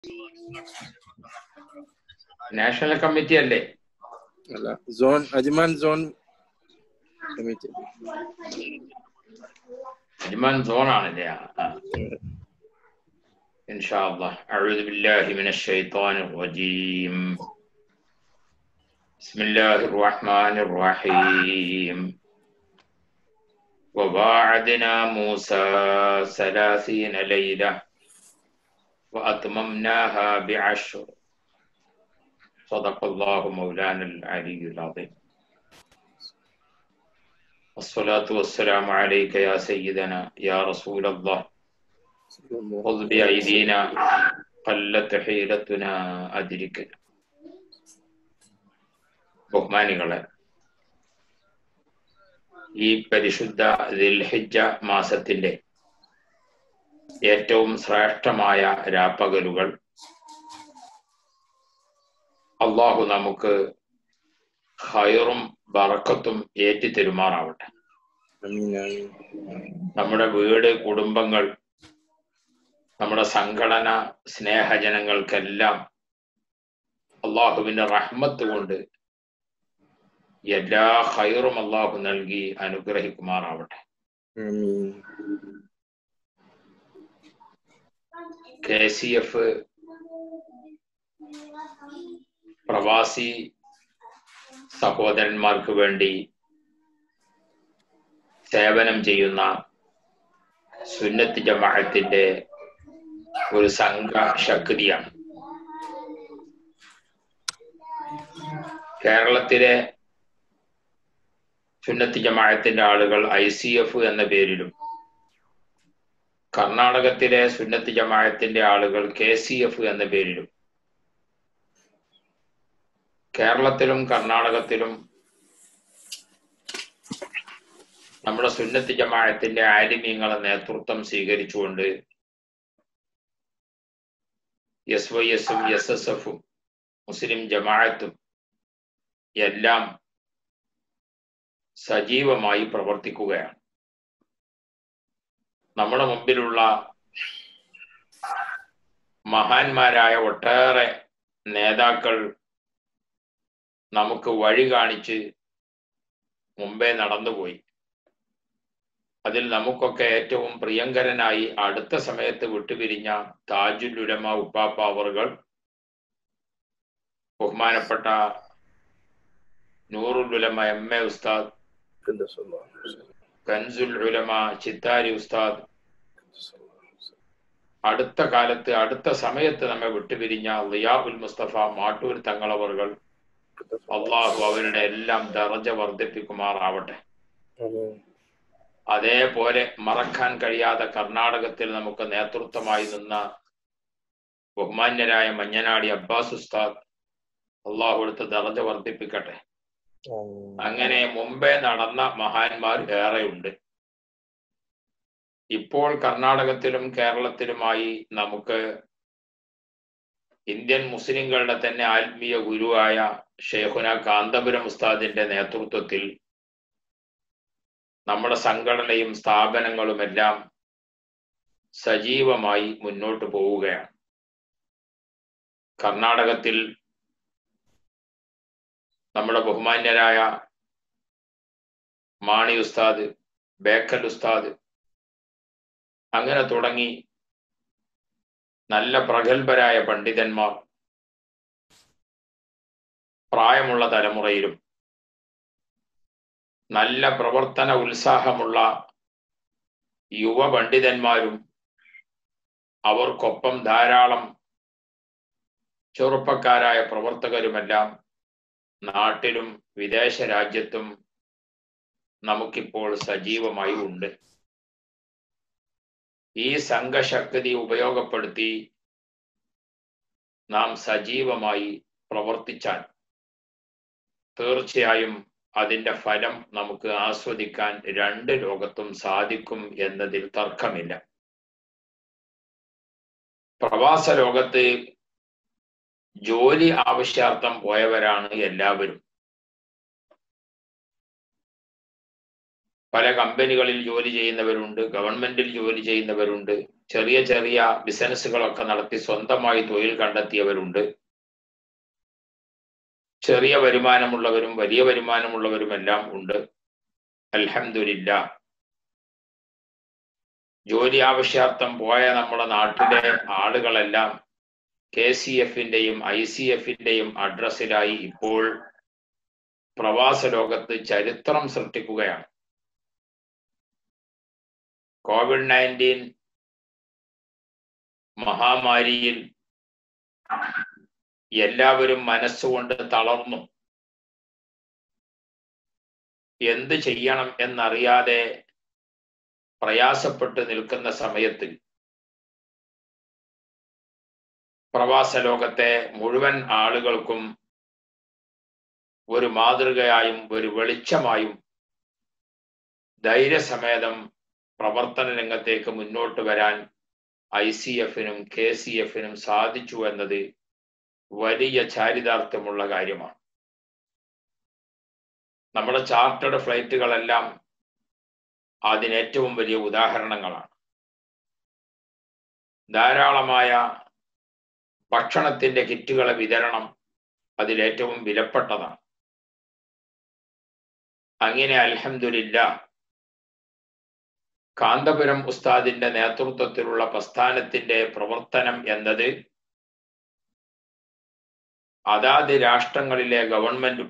National committee അല്ലേ അല്ല zone Ajman zone committee Ajman zone ആണല്ലേ ആ, ആ. إن شاء الله أعوذ بالله من الشيطان الرجيم بسم الله الرحمن الرحيم وواعدنا موسى ثلاثين ليلة وأتممناها بعشر صدق الله مولانا العلي العظيم الصلاة والسلام عليك يا سيدنا يا رسول الله خذ بأيدينا قلت حيلتنا أدركنا ബഹുമാനികളെ ഈ പരിശുദ്ധ ദിൽഹിജ മാസത്തിന്റെ ഏറ്റവും ശ്രേഷ്ഠമായ രാപ്പകലുകൾ അള്ളാഹു നമുക്ക് ഹൈറും ബറക്കത്തും ഏറ്റിത്തരുമാറാവട്ടെ ആമീൻ ആമീൻ നമ്മുടെ വീട് കുടുംബങ്ങൾ നമ്മുടെ സംഘടന സ്നേഹജനങ്ങൾക്കെല്ലാം അള്ളാഹുവിന്റെ റഹ്മത്ത് കൊണ്ട് എല്ലാ ഹൈറും അള്ളാഹു നൽകി അനുഗ്രഹിക്കുമാറാവട്ടെ ആമീൻ കെ സി എഫ് പ്രവാസി സഹോദരന്മാർക്ക് വേണ്ടി സേവനം ചെയ്യുന്ന സുന്നത്ത് ജമാഅത്തിന്റെ ഒരു സംഘ ശക്തിയാണ് കേരളത്തിലെ സുന്നത്ത് ജമാഅത്തിന്റെ ആളുകൾ ഐ സി എഫ് എന്ന പേരിലും കർണാടകത്തിലെ സുന്നത്ത് ജമാഅത്തിന്റെ ആളുകൾ കെ സി എഫ് എന്ന പേരിലും കേരളത്തിലും കർണാടകത്തിലും നമ്മുടെ സുന്നത്ത് ജമാഅത്തിന്റെ ആലിമ്യങ്ങളെ നേതൃത്വം സ്വീകരിച്ചുകൊണ്ട് എസ് വൈ എസും എസ് എസ് എഫും മുസ്ലിം ജമാഅത്തും എല്ലാം സജീവമായി പ്രവർത്തിക്കുകയാണ് നമ്മുടെ മുമ്പിലുള്ള മഹാന്മാരായ ഒട്ടേറെ നേതാക്കൾ നമുക്ക് വഴി കാണിച്ച് മുമ്പേ നടന്നുപോയി അതിൽ നമുക്കൊക്കെ ഏറ്റവും പ്രിയങ്കരനായി അടുത്ത സമയത്ത് വിട്ടുപിരിഞ്ഞ താജുൽ ഉലമ ഉപ്പാപ്പ അവറുകൾ ബഹുമാനപ്പെട്ട നൂറുൽ ഉലമ എം എ ഉസ്താദ് കൻസുൽ ഉലമ ചിത്താരി ഉസ്താദ് അടുത്ത കാലത്ത് അടുത്ത സമയത്ത് നമ്മെ വിട്ടുപിരിഞ്ഞ ലിയാബുൽ മുസ്തഫ മാട്ടൂർ തങ്ങളവറുകൾ അള്ളാഹു അവരുടെ എല്ലാം ദറജ വർദ്ധിപ്പിക്കുമാറാവട്ടെ ആമീൻ അതേപോലെ മറക്കാൻ കഴിയാതെ കർണാടകത്തിൽ നമുക്ക് നേതൃത്വമായി നിന്ന ബഹുമാന്യരായ മഞ്ഞനാടി അബ്ബാസ് ഉസ്താദ് അള്ളാഹു എടുത്ത് ദറജ വർദ്ധിപ്പിക്കട്ടെ ആമീൻ അങ്ങനെ മുമ്പേ നടന്ന മഹാന്മാർ ഏറെയുണ്ട് ഇപ്പോൾ കർണാടകത്തിലും കേരളത്തിലുമായി നമുക്ക് ഇന്ത്യൻ മുസ്ലിങ്ങളുടെ തന്നെ ആത്മീയ ഗുരുവായ ഷെയ്ഖുന കാന്തപുരം ഉസ്താദിന്റെ നേതൃത്വത്തിൽ നമ്മുടെ സംഘടനയും സ്ഥാപനങ്ങളുമെല്ലാം സജീവമായി മുന്നോട്ട് പോവുകയാണ് കർണാടകത്തിൽ നമ്മുടെ ബഹുമാന്യരായ മാണി ഉസ്താദ് ബേക്കൽ ഉസ്താദ് അങ്ങനെ തുടങ്ങി നല്ല പ്രഗത്ഭരായ പണ്ഡിതന്മാർ പ്രായമുള്ള തലമുറയിലും നല്ല പ്രവർത്തന ഉത്സാഹമുള്ള യുവ പണ്ഡിതന്മാരും അവർക്കൊപ്പം ധാരാളം ചെറുപ്പക്കാരായ പ്രവർത്തകരുമെല്ലാം നാട്ടിലും വിദേശ രാജ്യത്തും നമുക്കിപ്പോൾ സജീവമായി ഉണ്ട് ഈ സംഘശക്തി ഉപയോഗപ്പെടുത്തി നാം സജീവമായി പ്രവർത്തിച്ചാൽ തീർച്ചയായും അതിന്റെ ഫലം നമുക്ക് ആസ്വദിക്കാൻ രണ്ട് ലോകത്തും സാധിക്കും എന്നതിൽ തർക്കമില്ല പ്രവാസ ലോകത്ത് ജോലി ആവശ്യാർത്ഥം പോയവരാണ് എല്ലാവരും പല കമ്പനികളിൽ ജോലി ചെയ്യുന്നവരുണ്ട് ഗവൺമെന്റിൽ ജോലി ചെയ്യുന്നവരുണ്ട് ചെറിയ ചെറിയ ബിസിനസ്സുകളൊക്കെ നടത്തി സ്വന്തമായി തൊഴിൽ കണ്ടെത്തിയവരുണ്ട് ചെറിയ വരുമാനമുള്ളവരും വലിയ വരുമാനമുള്ളവരും എല്ലാം ഉണ്ട് അൽഹംദുലില്ല ജോലി ആവശ്യാർത്ഥം പോയ നമ്മുടെ നാട്ടിലെ ആളുകളെല്ലാം കെ സി എഫിന്റെയും ഐ സി എഫിന്റെയും അഡ്രസ്സിലായി ഇപ്പോൾ പ്രവാസ ലോകത്ത് ചരിത്രം സൃഷ്ടിക്കുകയാണ് കോവിഡ് നയൻറ്റീൻ മഹാമാരിയിൽ എല്ലാവരും മനസ്സുകൊണ്ട് തളർന്നു എന്ത് ചെയ്യണം എന്നറിയാതെ പ്രയാസപ്പെട്ട് നിൽക്കുന്ന സമയത്ത് പ്രവാസ ലോകത്തെ മുഴുവൻ ആളുകൾക്കും ഒരു മാതൃകയായും ഒരു വെളിച്ചമായും ധൈര്യസമേതം പ്രവർത്തന രംഗത്തേക്ക് മുന്നോട്ട് വരാൻ ഐ സി എഫിനും കെ സി എഫിനും സാധിച്ചു എന്നത് വലിയ ചാരിതാർത്ഥ്യമുള്ള കാര്യമാണ് നമ്മുടെ ചാർട്ടേഡ് ഫ്ലൈറ്റുകളെല്ലാം അതിന് ഏറ്റവും വലിയ ഉദാഹരണങ്ങളാണ് ധാരാളമായ ഭക്ഷണത്തിന്റെ കിറ്റുകളെ വിതരണം അതിലേറ്റവും വിലപ്പെട്ടതാണ് അങ്ങനെ അൽഹംദുലില്ല കാന്തപുരം ഉസ്താദിന്റെ നേതൃത്വത്തിലുള്ള പ്രസ്ഥാനത്തിന്റെ പ്രവർത്തനം എന്നത് അതാത് രാഷ്ട്രങ്ങളിലെ ഗവൺമെന്റും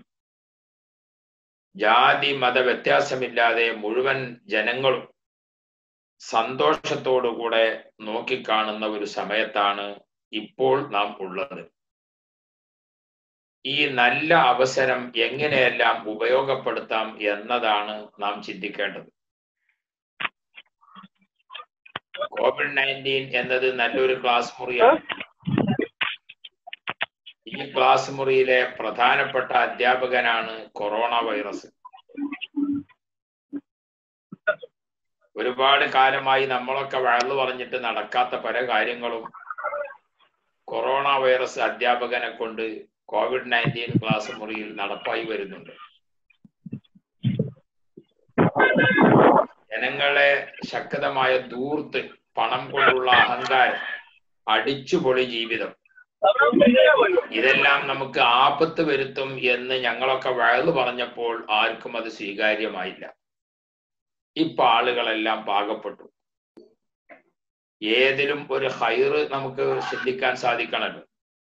ജാതി മത വ്യത്യാസമില്ലാതെ മുഴുവൻ ജനങ്ങളും സന്തോഷത്തോടുകൂടെ നോക്കിക്കാണുന്ന ഒരു സമയത്താണ് ഇപ്പോൾ നാം ഉള്ളത് ഈ നല്ല അവസരം എങ്ങനെയെല്ലാം ഉപയോഗപ്പെടുത്താം എന്നതാണ് നാം ചിന്തിക്കേണ്ടത് കോവിഡ് നയൻറ്റീൻ എന്നത് നല്ലൊരു ക്ലാസ് മുറിയാണ് ഈ ക്ലാസ് മുറിയിലെ പ്രധാനപ്പെട്ട അധ്യാപകനാണ് കൊറോണ വൈറസ് ഒരുപാട് കാലമായി നമ്മളൊക്കെ വഴന്നു പറഞ്ഞിട്ട് നടക്കാത്ത പല കാര്യങ്ങളും കൊറോണ വൈറസ് അധ്യാപകനെ കൊണ്ട് കോവിഡ് നയൻറ്റീൻ ക്ലാസ് മുറിയിൽ നടപ്പായി വരുന്നുണ്ട് ജനങ്ങളെ ശക്തമായ ദൂർത്ത് പണം കൊണ്ടുള്ള അഹങ്കാരം അടിച്ചുപൊളി ജീവിതം ഇതെല്ലാം നമുക്ക് ആപത്ത് വരുത്തും എന്ന് ഞങ്ങളൊക്കെ വഴന്നു പറഞ്ഞപ്പോൾ ആർക്കും അത് സ്വീകാര്യമായില്ല ഇപ്പൊ ആളുകളെല്ലാം പാകപ്പെട്ടു ഏതിലും ഒരു ഹൈറ് നമുക്ക് ചിന്തിക്കാൻ സാധിക്കണമല്ലോ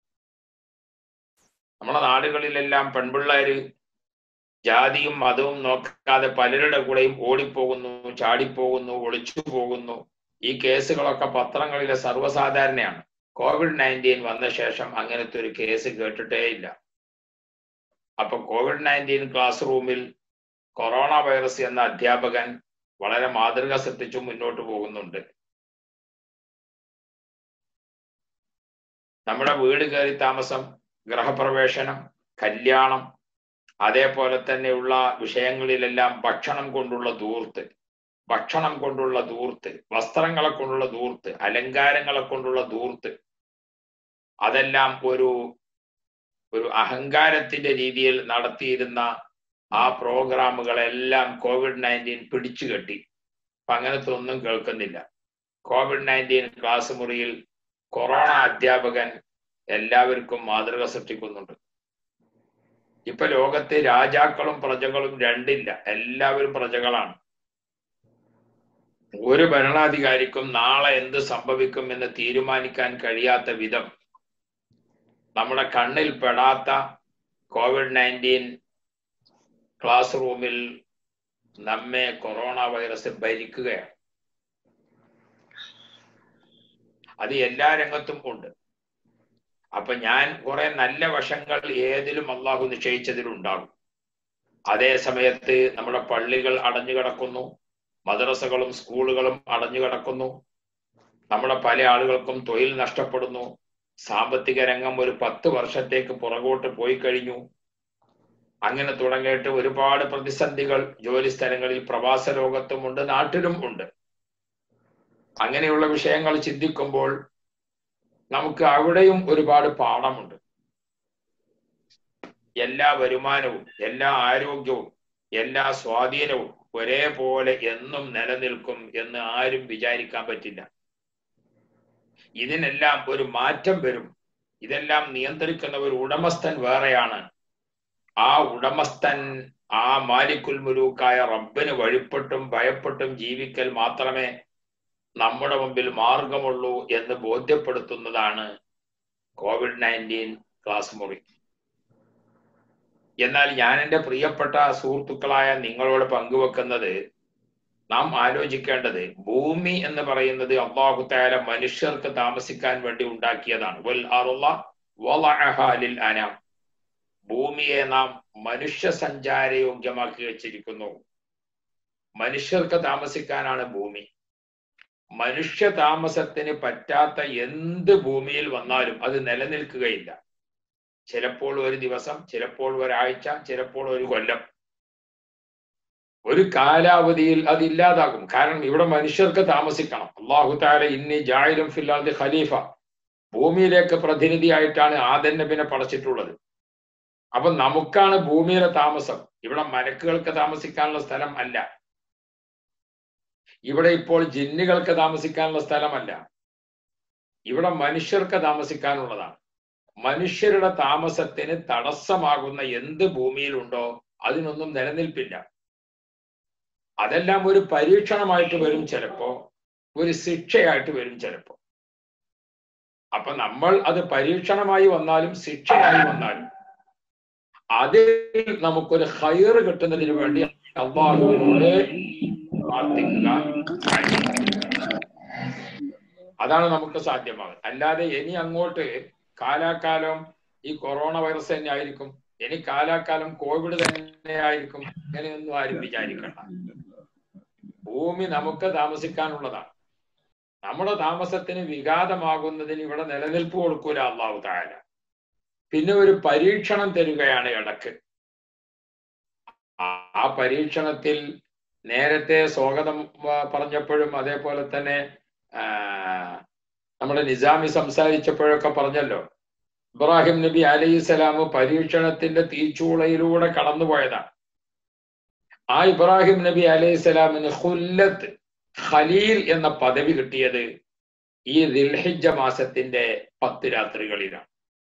നമ്മളെ നാടുകളിലെല്ലാം പെൺപിള്ളേര് ജാതിയും മതവും നോക്കാതെ പലരുടെ കൂടെയും ഓടിപ്പോകുന്നു ചാടിപ്പോകുന്നു ഒളിച്ചു പോകുന്നു ഈ കേസുകളൊക്കെ പത്രങ്ങളിലെ സർവ്വസാധാരണയാണ് കോവിഡ് നയൻറ്റീൻ വന്ന ശേഷം അങ്ങനത്തെ ഒരു കേസ് കേട്ടിട്ടേ ഇല്ല അപ്പൊ കോവിഡ് നയൻറ്റീൻ ക്ലാസ് റൂമിൽ കൊറോണ വൈറസ് എന്ന അധ്യാപകൻ വളരെ മാതൃക സൃഷ്ടിച്ചു മുന്നോട്ട് പോകുന്നുണ്ട് നമ്മുടെ വീട് കയറി താമസം ഗൃഹപ്രവേശനം കല്യാണം അതേപോലെ തന്നെയുള്ള വിഷയങ്ങളിലെല്ലാം ഭക്ഷണം കൊണ്ടുള്ള ദൂർത്ത് ഭക്ഷണം കൊണ്ടുള്ള ദൂർത്ത് വസ്ത്രങ്ങളെ കൊണ്ടുള്ള ദൂർത്ത് അലങ്കാരങ്ങളെ കൊണ്ടുള്ള ദൂർത്ത് അതെല്ലാം ഒരു ഒരു അഹങ്കാരത്തിന്റെ രീതിയിൽ നടത്തിയിരുന്ന ആ പ്രോഗ്രാമുകളെല്ലാം കോവിഡ് നയൻറ്റീൻ പിടിച്ചു കെട്ടി അപ്പൊ അങ്ങനത്തെ ഒന്നും കേൾക്കുന്നില്ല കോവിഡ് നയൻറ്റീൻ ക്ലാസ് മുറിയിൽ കൊറോണ അധ്യാപകൻ എല്ലാവർക്കും മാതൃക സൃഷ്ടിക്കുന്നുണ്ട് ഇപ്പൊ ലോകത്ത് രാജാക്കളും പ്രജകളും രണ്ടില്ല എല്ലാവരും പ്രജകളാണ് ഒരു ഭരണാധികാരിക്കും നാളെ എന്ത് സംഭവിക്കും എന്ന് തീരുമാനിക്കാൻ കഴിയാത്ത വിധം നമ്മുടെ കണ്ണിൽ പെടാത്ത കോവിഡ് നയൻറ്റീൻ ക്ലാസ് റൂമിൽ നമ്മെ കൊറോണ വൈറസ് ഭരിക്കുകയാണ് അത് എല്ലാ രംഗത്തും ഉണ്ട് അപ്പൊ ഞാൻ കുറെ നല്ല വശങ്ങൾ ഏതിലും അള്ളാഹു നിശ്ചയിച്ചതിലുണ്ടാകും അതേ സമയത്ത് നമ്മുടെ പള്ളികൾ അടഞ്ഞു കിടക്കുന്നു മദ്രസകളും സ്കൂളുകളും അടഞ്ഞു കിടക്കുന്നു നമ്മുടെ പല ആളുകൾക്കും തൊഴിൽ നഷ്ടപ്പെടുന്നു സാമ്പത്തിക രംഗം ഒരു പത്ത് വർഷത്തേക്ക് പുറകോട്ട് പോയി കഴിഞ്ഞു അങ്ങനെ തുടങ്ങിയിട്ട് ഒരുപാട് പ്രതിസന്ധികൾ ജോലി സ്ഥലങ്ങളിൽ പ്രവാസ ലോകത്തുമുണ്ട് നാട്ടിലും ഉണ്ട് അങ്ങനെയുള്ള വിഷയങ്ങൾ ചിന്തിക്കുമ്പോൾ നമുക്ക് അവിടെയും ഒരുപാട് പാഠമുണ്ട് എല്ലാ വരുമാനവും എല്ലാ ആരോഗ്യവും എല്ലാ സ്വാധീനവും ഒരേപോലെ എന്നും നിലനിൽക്കും എന്ന് ആരും വിചാരിക്കാൻ പറ്റില്ല ഇതിനെല്ലാം ഒരു മാറ്റം വരും ഇതെല്ലാം നിയന്ത്രിക്കുന്ന ഒരു ഉടമസ്ഥൻ വേറെയാണ് ആ ഉടമസ്ഥൻ ആ മാലിക്കുൽ മുലൂക്കായ റബ്ബിന് വഴിപ്പെട്ടും ഭയപ്പെട്ടും ജീവിക്കൽ മാത്രമേ നമ്മുടെ മുമ്പിൽ മാർഗമുള്ളൂ എന്ന് ബോധ്യപ്പെടുത്തുന്നതാണ് കോവിഡ് നയൻറ്റീൻ ക്ലാസ് മുറി എന്നാൽ ഞാൻ എൻ്റെ പ്രിയപ്പെട്ട സുഹൃത്തുക്കളായ നിങ്ങളോട് പങ്കുവെക്കുന്നത് നാം ആലോചിക്കേണ്ടത് ഭൂമി എന്ന് പറയുന്നത് അള്ളാഹു താല മനുഷ്യർക്ക് താമസിക്കാൻ വേണ്ടി ഉണ്ടാക്കിയതാണ് വൽ അറുള്ള വളഅഹാ ലിൽ അനാം ഭൂമിയെ നാം മനുഷ്യ സഞ്ചാരയോഗ്യമാക്കി വെച്ചിരിക്കുന്നു മനുഷ്യർക്ക് താമസിക്കാനാണ് ഭൂമി മനുഷ്യ താമസത്തിന് പറ്റാത്ത എന്ത് ഭൂമിയിൽ വന്നാലും അത് നിലനിൽക്കുകയില്ല ചിലപ്പോൾ ഒരു ദിവസം ചിലപ്പോൾ ഒരാഴ്ച ചിലപ്പോൾ ഒരു കൊല്ലം ഒരു കാലാവധിയിൽ അത് ഇല്ലാതാകും കാരണം ഇവിടെ മനുഷ്യർക്ക് താമസിക്കണം അള്ളാഹു താല ഇന്നി ജായിലും ഫില്ലാദ് ഖലീഫ ഭൂമിയിലേക്ക് പ്രതിനിധിയായിട്ടാണ് ആദൻ നബിനെ പടച്ചിട്ടുള്ളത് അപ്പൊ നമുക്കാണ് ഭൂമിയിലെ താമസം ഇവിടെ മലക്കുകൾക്ക് താമസിക്കാനുള്ള സ്ഥലം അല്ല ഇവിടെ ഇപ്പോൾ ജിന്നുകൾക്ക് താമസിക്കാനുള്ള സ്ഥലമല്ല ഇവിടെ മനുഷ്യർക്ക് താമസിക്കാനുള്ളതാണ് മനുഷ്യരുടെ താമസത്തിന് തടസ്സമാകുന്ന എന്ത് ഭൂമിയിലുണ്ടോ അതിനൊന്നും നിലനിൽപ്പില്ല അതെല്ലാം ഒരു പരീക്ഷണമായിട്ട് വരും ചിലപ്പോ ഒരു ശിക്ഷയായിട്ട് വരും ചിലപ്പോ അപ്പൊ നമ്മൾ അത് പരീക്ഷണമായി വന്നാലും ശിക്ഷയായി വന്നാലും അതിൽ നമുക്കൊരു ഹയർ കിട്ടുന്നതിന് വേണ്ടി അള്ളാഹുവിനോട് പ്രാർത്ഥിക്കുക അതാണ് നമുക്ക് സാധ്യമാകുന്നത് അല്ലാതെ ഇനി അങ്ങോട്ട് കാലാകാലം ഈ കൊറോണ വൈറസ് തന്നെ ആയിരിക്കും ഇനി കാലാകാലം കോവിഡ് തന്നെ ആയിരിക്കും ഇങ്ങനെയൊന്നും ആരും വിചാരിക്കണ്ട ഭൂമി നമുക്ക് താമസിക്കാനുള്ളതാണ് നമ്മുടെ താമസത്തിന് വിഘാതമാകുന്നതിന് ഇവിടെ നിലനിൽപ്പ് കൊടുക്കൂല അള്ളാഹു താല പിന്നെ ഒരു പരീക്ഷണം തരികയാണ് ഇടക്ക് ആ പരീക്ഷണത്തിൽ നേരത്തെ സ്വാഗതം പറഞ്ഞപ്പോഴും അതേപോലെ തന്നെ നമ്മുടെ നിസാമി സംസാരിച്ചപ്പോഴൊക്കെ പറഞ്ഞല്ലോ ഇബ്രാഹിം നബി അലൈഹി സ്വലാം പരീക്ഷണത്തിന്റെ തീച്ചൂളയിലൂടെ കടന്നുപോയതാണ് ആ ഇബ്രാഹിം നബി അലൈഹി സ്വലാമിന് ഹുല്ലത്ത് ഖലീൽ എന്ന പദവി കിട്ടിയത് ഈ ദിൽഹിജ മാസത്തിന്റെ പത്ത് രാത്രികളിലാണ്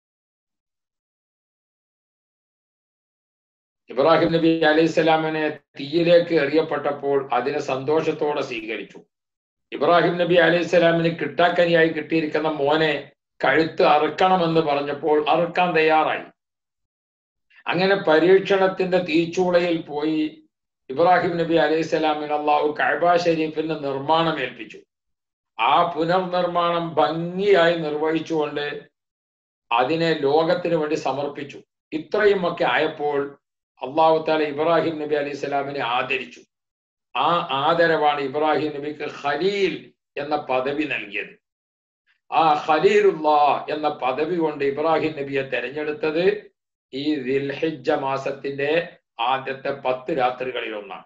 ഇബ്രാഹിം നബി അലൈഹി സ്വലാമിനെ തീയിലേക്ക് എറിയപ്പെട്ടപ്പോൾ അതിനെ സന്തോഷത്തോടെ സ്വീകരിച്ചു ഇബ്രാഹിം നബി അലൈഹി സ്വലാമിന് കിട്ടാക്കനിയായി കിട്ടിയിരിക്കുന്ന മോനെ കഴുത്ത് അറുക്കണമെന്ന് പറഞ്ഞപ്പോൾ അറുക്കാൻ തയ്യാറായി അങ്ങനെ പരീക്ഷണത്തിന്റെ തീച്ചൂളയിൽ പോയി ഇബ്രാഹിം നബി അലൈഹി സ്വലാമിന് അള്ളാഹു കഅബ ഷരീഫിന്റെ നിർമ്മാണം ഏൽപ്പിച്ചു ആ പുനർനിർമ്മാണം ഭംഗിയായി നിർവഹിച്ചുകൊണ്ട് അതിനെ ലോകത്തിന് വേണ്ടി സമർപ്പിച്ചു ഇത്രയും ഒക്കെ ആയപ്പോൾ അള്ളാഹു താല ഇബ്രാഹിം നബി അലൈഹി സ്വലാമിനെ ആദരിച്ചു ആ ആദരവാണ് ഇബ്രാഹിം നബിക്ക് ഖലീൽ എന്ന പദവി നൽകിയത് ആ ഖലീലുല്ലാ എന്ന പദവി കൊണ്ട് ഇബ്രാഹിം നബിയെ തെരഞ്ഞെടുത്തത് ഈ ദിൽഹിജ മാസത്തിന്റെ ആദ്യത്തെ പത്ത് രാത്രികളിൽ ഒന്നാണ്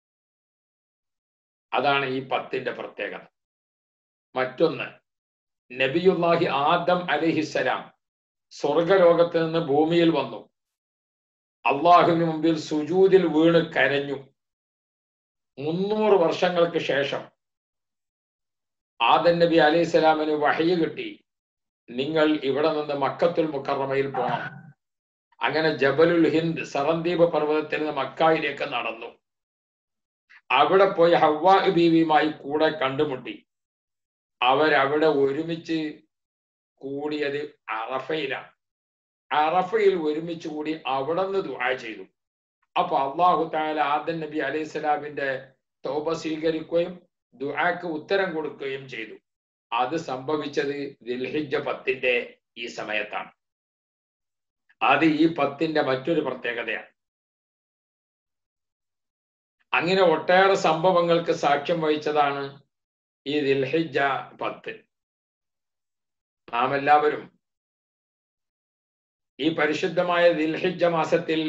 അതാണ് ഈ പത്തിന്റെ പ്രത്യേകത മറ്റൊന്ന് നബിയുല്ലാഹി ആദം അലഹിസലാം സ്വർഗലോകത്ത് നിന്ന് ഭൂമിയിൽ വന്നു അള്ളാഹുവിന് മുമ്പിൽ സുജൂതിൽ വീണ് കരഞ്ഞു മുന്നൂറ് വർഷങ്ങൾക്ക് ശേഷം ആദൻ നബി അലൈഹി സ്വലാമിന് വഹയ കിട്ടി നിങ്ങൾ ഇവിടെ നിന്ന് മക്കത്തുൽ മുക്കറമയിൽ പോകണം അങ്ങനെ ജബലുൽ ഹിന്ദ് സറന്ദീപ പർവ്വതത്തിൽ നിന്ന് മക്കായിലേക്ക് നടന്നു അവിടെ പോയി ഹവ്വാ ബീവിയുമായി കൂടെ കണ്ടുമുട്ടി അവരവിടെ ഒരുമിച്ച് കൂടിയത് അറഫയിലാണ് അറഫയിൽ ഒരുമിച്ച് കൂടി അവിടെ നിന്ന് ദുആ ചെയ്തു അപ്പൊ അള്ളാഹു താല ആദൻ നബി അലൈഹി സ്വലാമിന്റെ തോപ സ്വീകരിക്കുകയും ദുആക്ക് ഉത്തരം കൊടുക്കുകയും ചെയ്തു അത് സംഭവിച്ചത് ദിൽഹിജ പത്തിന്റെ ഈ സമയത്താണ് അത് ഈ പത്തിന്റെ മറ്റൊരു പ്രത്യേകതയാണ് അങ്ങനെ ഒട്ടേറെ സംഭവങ്ങൾക്ക് സാക്ഷ്യം വഹിച്ചതാണ് ഈ ദിൽഹിജ പത്ത് നാം എല്ലാവരും ഈ പരിശുദ്ധമായ ദിൽഹിജ മാസത്തിൽ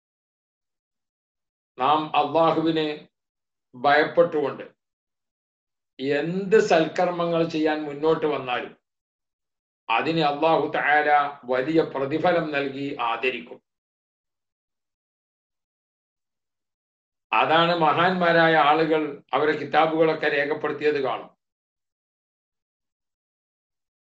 നാം അള്ളാഹുവിന് ഭയപ്പെട്ടുകൊണ്ട് എന്ത് സൽക്കർമ്മങ്ങൾ ചെയ്യാൻ മുന്നോട്ട് വന്നാലും അതിന് അള്ളാഹു താര വലിയ പ്രതിഫലം നൽകി ആദരിക്കും അതാണ് മഹാന്മാരായ ആളുകൾ അവരെ കിതാബുകളൊക്കെ രേഖപ്പെടുത്തിയത് കാണും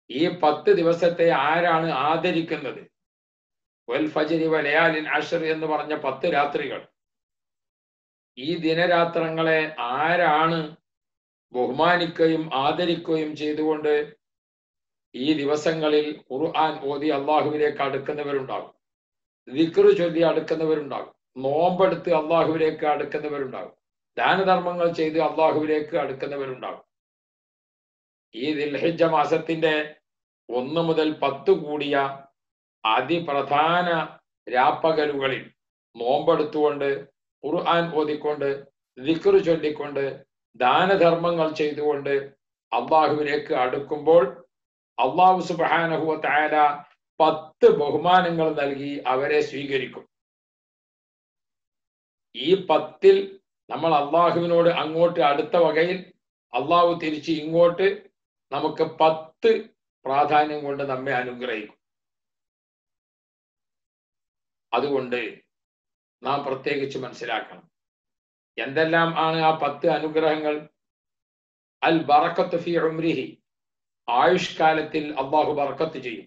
ഈ പത്ത് ദിവസത്തെ ആരാണ് ആദരിക്കുന്നത് വൽ ഫജരി വലയാലിൻ അഷർ എന്ന് പറഞ്ഞ പത്ത് രാത്രികൾ ഈ ദിനരാത്രങ്ങളെ ആരാണ് ബഹുമാനിക്കുകയും ആദരിക്കുകയും ചെയ്തുകൊണ്ട് ഈ ദിവസങ്ങളിൽ ഖുർആൻ ഓതി അള്ളാഹുവിലേക്ക് അടുക്കുന്നവരുണ്ടാകും ദിക്റ് ചൊല്ലി അടുക്കുന്നവരുണ്ടാകും നോമ്പെടുത്ത് അള്ളാഹുവിലേക്ക് അടുക്കുന്നവരുണ്ടാകും ദാനധർമ്മങ്ങൾ ചെയ്ത് അള്ളാഹുവിലേക്ക് അടുക്കുന്നവരുണ്ടാകും ഈ ദിൽഹിജ മാസത്തിന്റെ ഒന്ന് മുതൽ പത്ത് കൂടിയ അതിപ്രധാന രാപ്പകലുകളിൽ നോമ്പെടുത്തുകൊണ്ട് ഖുർആൻ ഓതിക്കൊണ്ട് ദിക്റ് ചൊല്ലിക്കൊണ്ട് ദാനധർമ്മങ്ങൾ ചെയ്തുകൊണ്ട് അള്ളാഹുവിലേക്ക് അടുക്കുമ്പോൾ അള്ളാഹു സുബാനഹുവ താര പത്ത് ബഹുമാനങ്ങൾ നൽകി അവരെ സ്വീകരിക്കും ഈ പത്തിൽ നമ്മൾ അള്ളാഹുവിനോട് അങ്ങോട്ട് അടുത്ത വകയിൽ അള്ളാഹു തിരിച്ച് ഇങ്ങോട്ട് നമുക്ക് പത്ത് പ്രാധാന്യം കൊണ്ട് നമ്മെ അനുഗ്രഹിക്കും അതുകൊണ്ട് നാം പ്രത്യേകിച്ച് മനസ്സിലാക്കണം എന്തെല്ലാം ആണ് ആ പത്ത് അനുഗ്രഹങ്ങൾ അൽ ബറക്കത്ത് ഫി ഉംരിഹി ആയുഷ്കാലത്തിൽ അള്ളാഹു ബർക്കത്ത് ചെയ്യും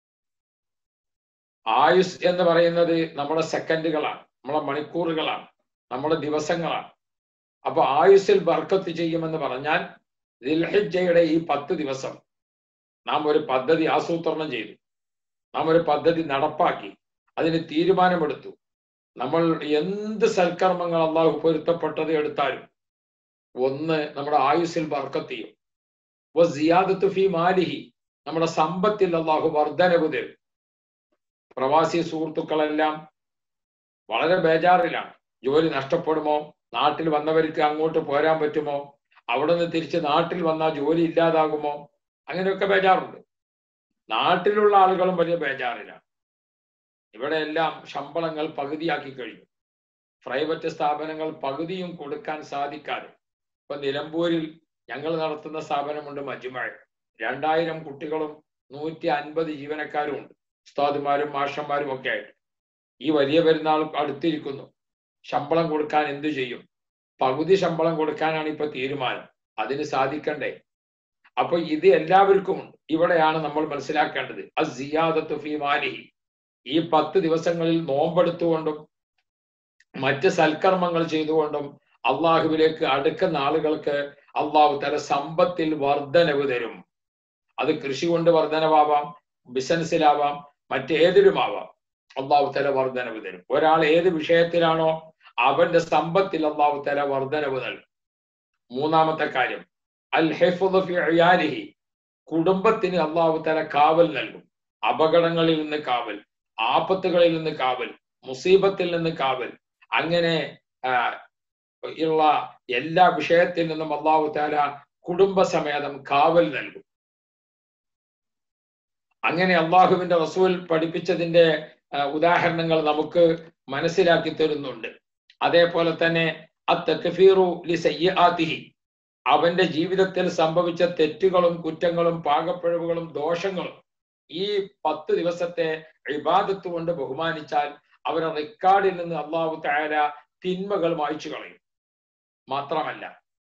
ആയുസ് എന്ന് പറയുന്നത് നമ്മുടെ സെക്കൻഡുകളാണ് നമ്മുടെ മണിക്കൂറുകളാണ് നമ്മുടെ ദിവസങ്ങളാണ് അപ്പൊ ആയുസ്സിൽ ബർക്കത്ത് ചെയ്യുമെന്ന് പറഞ്ഞാൽ ദിൽഹിജയുടെ ഈ പത്ത് ദിവസം നാം ഒരു പദ്ധതി ആസൂത്രണം ചെയ്തു നാം ഒരു പദ്ധതി നടപ്പാക്കി അതിന് തീരുമാനമെടുത്തു നമ്മൾ എന്ത് സൽക്കർമ്മങ്ങൾ അള്ളാഹു പൊരുത്തപ്പെട്ടത് എടുത്താലും ഒന്ന് നമ്മുടെ ആയുസ്സിൽ ബർക്കത്ത് ചെയ്യും സിയാദത്ത് ഫി മാലിഹി നമ്മുടെ സമ്പത്തിൽ അള്ളാഹു വർധനവ് തരും പ്രവാസി സുഹൃത്തുക്കളെല്ലാം വളരെ ബേജാറിലാണ് ജോലി നഷ്ടപ്പെടുമോ നാട്ടിൽ വന്നവർക്ക് അങ്ങോട്ട് പോരാൻ പറ്റുമോ അവിടെ നിന്ന് തിരിച്ച് നാട്ടിൽ വന്നാൽ ജോലി ഇല്ലാതാകുമോ അങ്ങനെയൊക്കെ ബേജാറുണ്ട് നാട്ടിലുള്ള ആളുകളും വലിയ ബേജാറിലാണ് ഇവിടെ എല്ലാം ശമ്പളങ്ങൾ പകുതിയാക്കി കഴിഞ്ഞു പ്രൈവറ്റ് സ്ഥാപനങ്ങൾ പകുതിയും കൊടുക്കാൻ സാധിക്കാതെ ഇപ്പൊ നിലമ്പൂരിൽ ഞങ്ങൾ നടത്തുന്ന സ്ഥാപനമുണ്ട് മജുമഴ രണ്ടായിരം കുട്ടികളും നൂറ്റി അൻപത് ജീവനക്കാരും ഉണ്ട് ഉസ്താദുമാരും മാഷന്മാരും ഒക്കെ ആയിട്ട് ഈ വലിയ പെരുന്നാൾ അടുത്തിരിക്കുന്നു ശമ്പളം കൊടുക്കാൻ എന്തു ചെയ്യും പകുതി ശമ്പളം കൊടുക്കാനാണ് ഇപ്പൊ തീരുമാനം അതിന് സാധിക്കണ്ടേ അപ്പൊ ഇത് എല്ലാവർക്കും ഉണ്ട് ഇവിടെയാണ് നമ്മൾ മനസ്സിലാക്കേണ്ടത് അസിയാദത്ത് ഫി മാലിഹി ഈ പത്ത് ദിവസങ്ങളിൽ നോമ്പെടുത്തുകൊണ്ടും മറ്റ് സൽക്കർമ്മങ്ങൾ ചെയ്തുകൊണ്ടും അള്ളാഹുവിലേക്ക് അടുക്കുന്ന ആളുകൾക്ക് അള്ളാഹു തല സമ്പത്തിൽ വർധനവ് തരും അത് കൃഷി കൊണ്ട് വർധനവാവാം ബിസിനസ്സിലാവാം മറ്റേതിലുമാവാം അള്ളാഹു തല വർധനവ് തരും ഒരാൾ ഏത് വിഷയത്തിലാണോ അവന്റെ സമ്പത്തിൽ അള്ളാഹു തല വർധനവ് നൽകും മൂന്നാമത്തെ കാര്യം അൽ ഹെഫുദി കുടുംബത്തിന് അള്ളാഹു തല കാവൽ നൽകും അപകടങ്ങളിൽ നിന്ന് കാവൽ ആപത്തുകളിൽ നിന്ന് കാവൽ മുസീബത്തിൽ നിന്ന് കാവൽ അങ്ങനെ ഉള്ള എല്ലാ വിഷയത്തിൽ നിന്നും അള്ളാഹു താല കുടുംബസമേതം കാവൽ നൽകും അങ്ങനെ അള്ളാഹുവിന്റെ റസൂൽ പഠിപ്പിച്ചതിന്റെ ഉദാഹരണങ്ങൾ നമുക്ക് മനസ്സിലാക്കി തരുന്നുണ്ട് അതേപോലെ തന്നെ അവന്റെ ജീവിതത്തിൽ സംഭവിച്ച തെറ്റുകളും കുറ്റങ്ങളും പാകപ്പിഴവുകളും ദോഷങ്ങളും ഈ പത്ത് ദിവസത്തെ ഇബാദത്ത് കൊണ്ട് ബഹുമാനിച്ചാൽ അവരുടെ റെക്കോർഡിൽ നിന്ന് അള്ളാഹു താര തിന്മകൾ മായ്ച്ചു കളയും മാത്രമല്ല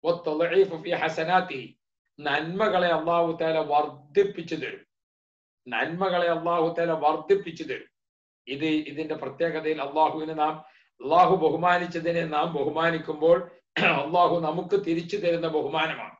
നന്മകളെ അള്ളാഹു താല വർദ്ധിപ്പിച്ചു തരും നന്മകളെ അള്ളാഹു താല വർദ്ധിപ്പിച്ചു തരും ഇത് ഇതിന്റെ പ്രത്യേകതയിൽ അള്ളാഹുവിനെ നാം അള്ളാഹു ബഹുമാനിച്ചതിനെ നാം ബഹുമാനിക്കുമ്പോൾ അള്ളാഹു നമുക്ക് തിരിച്ചു തരുന്ന ബഹുമാനമാണ്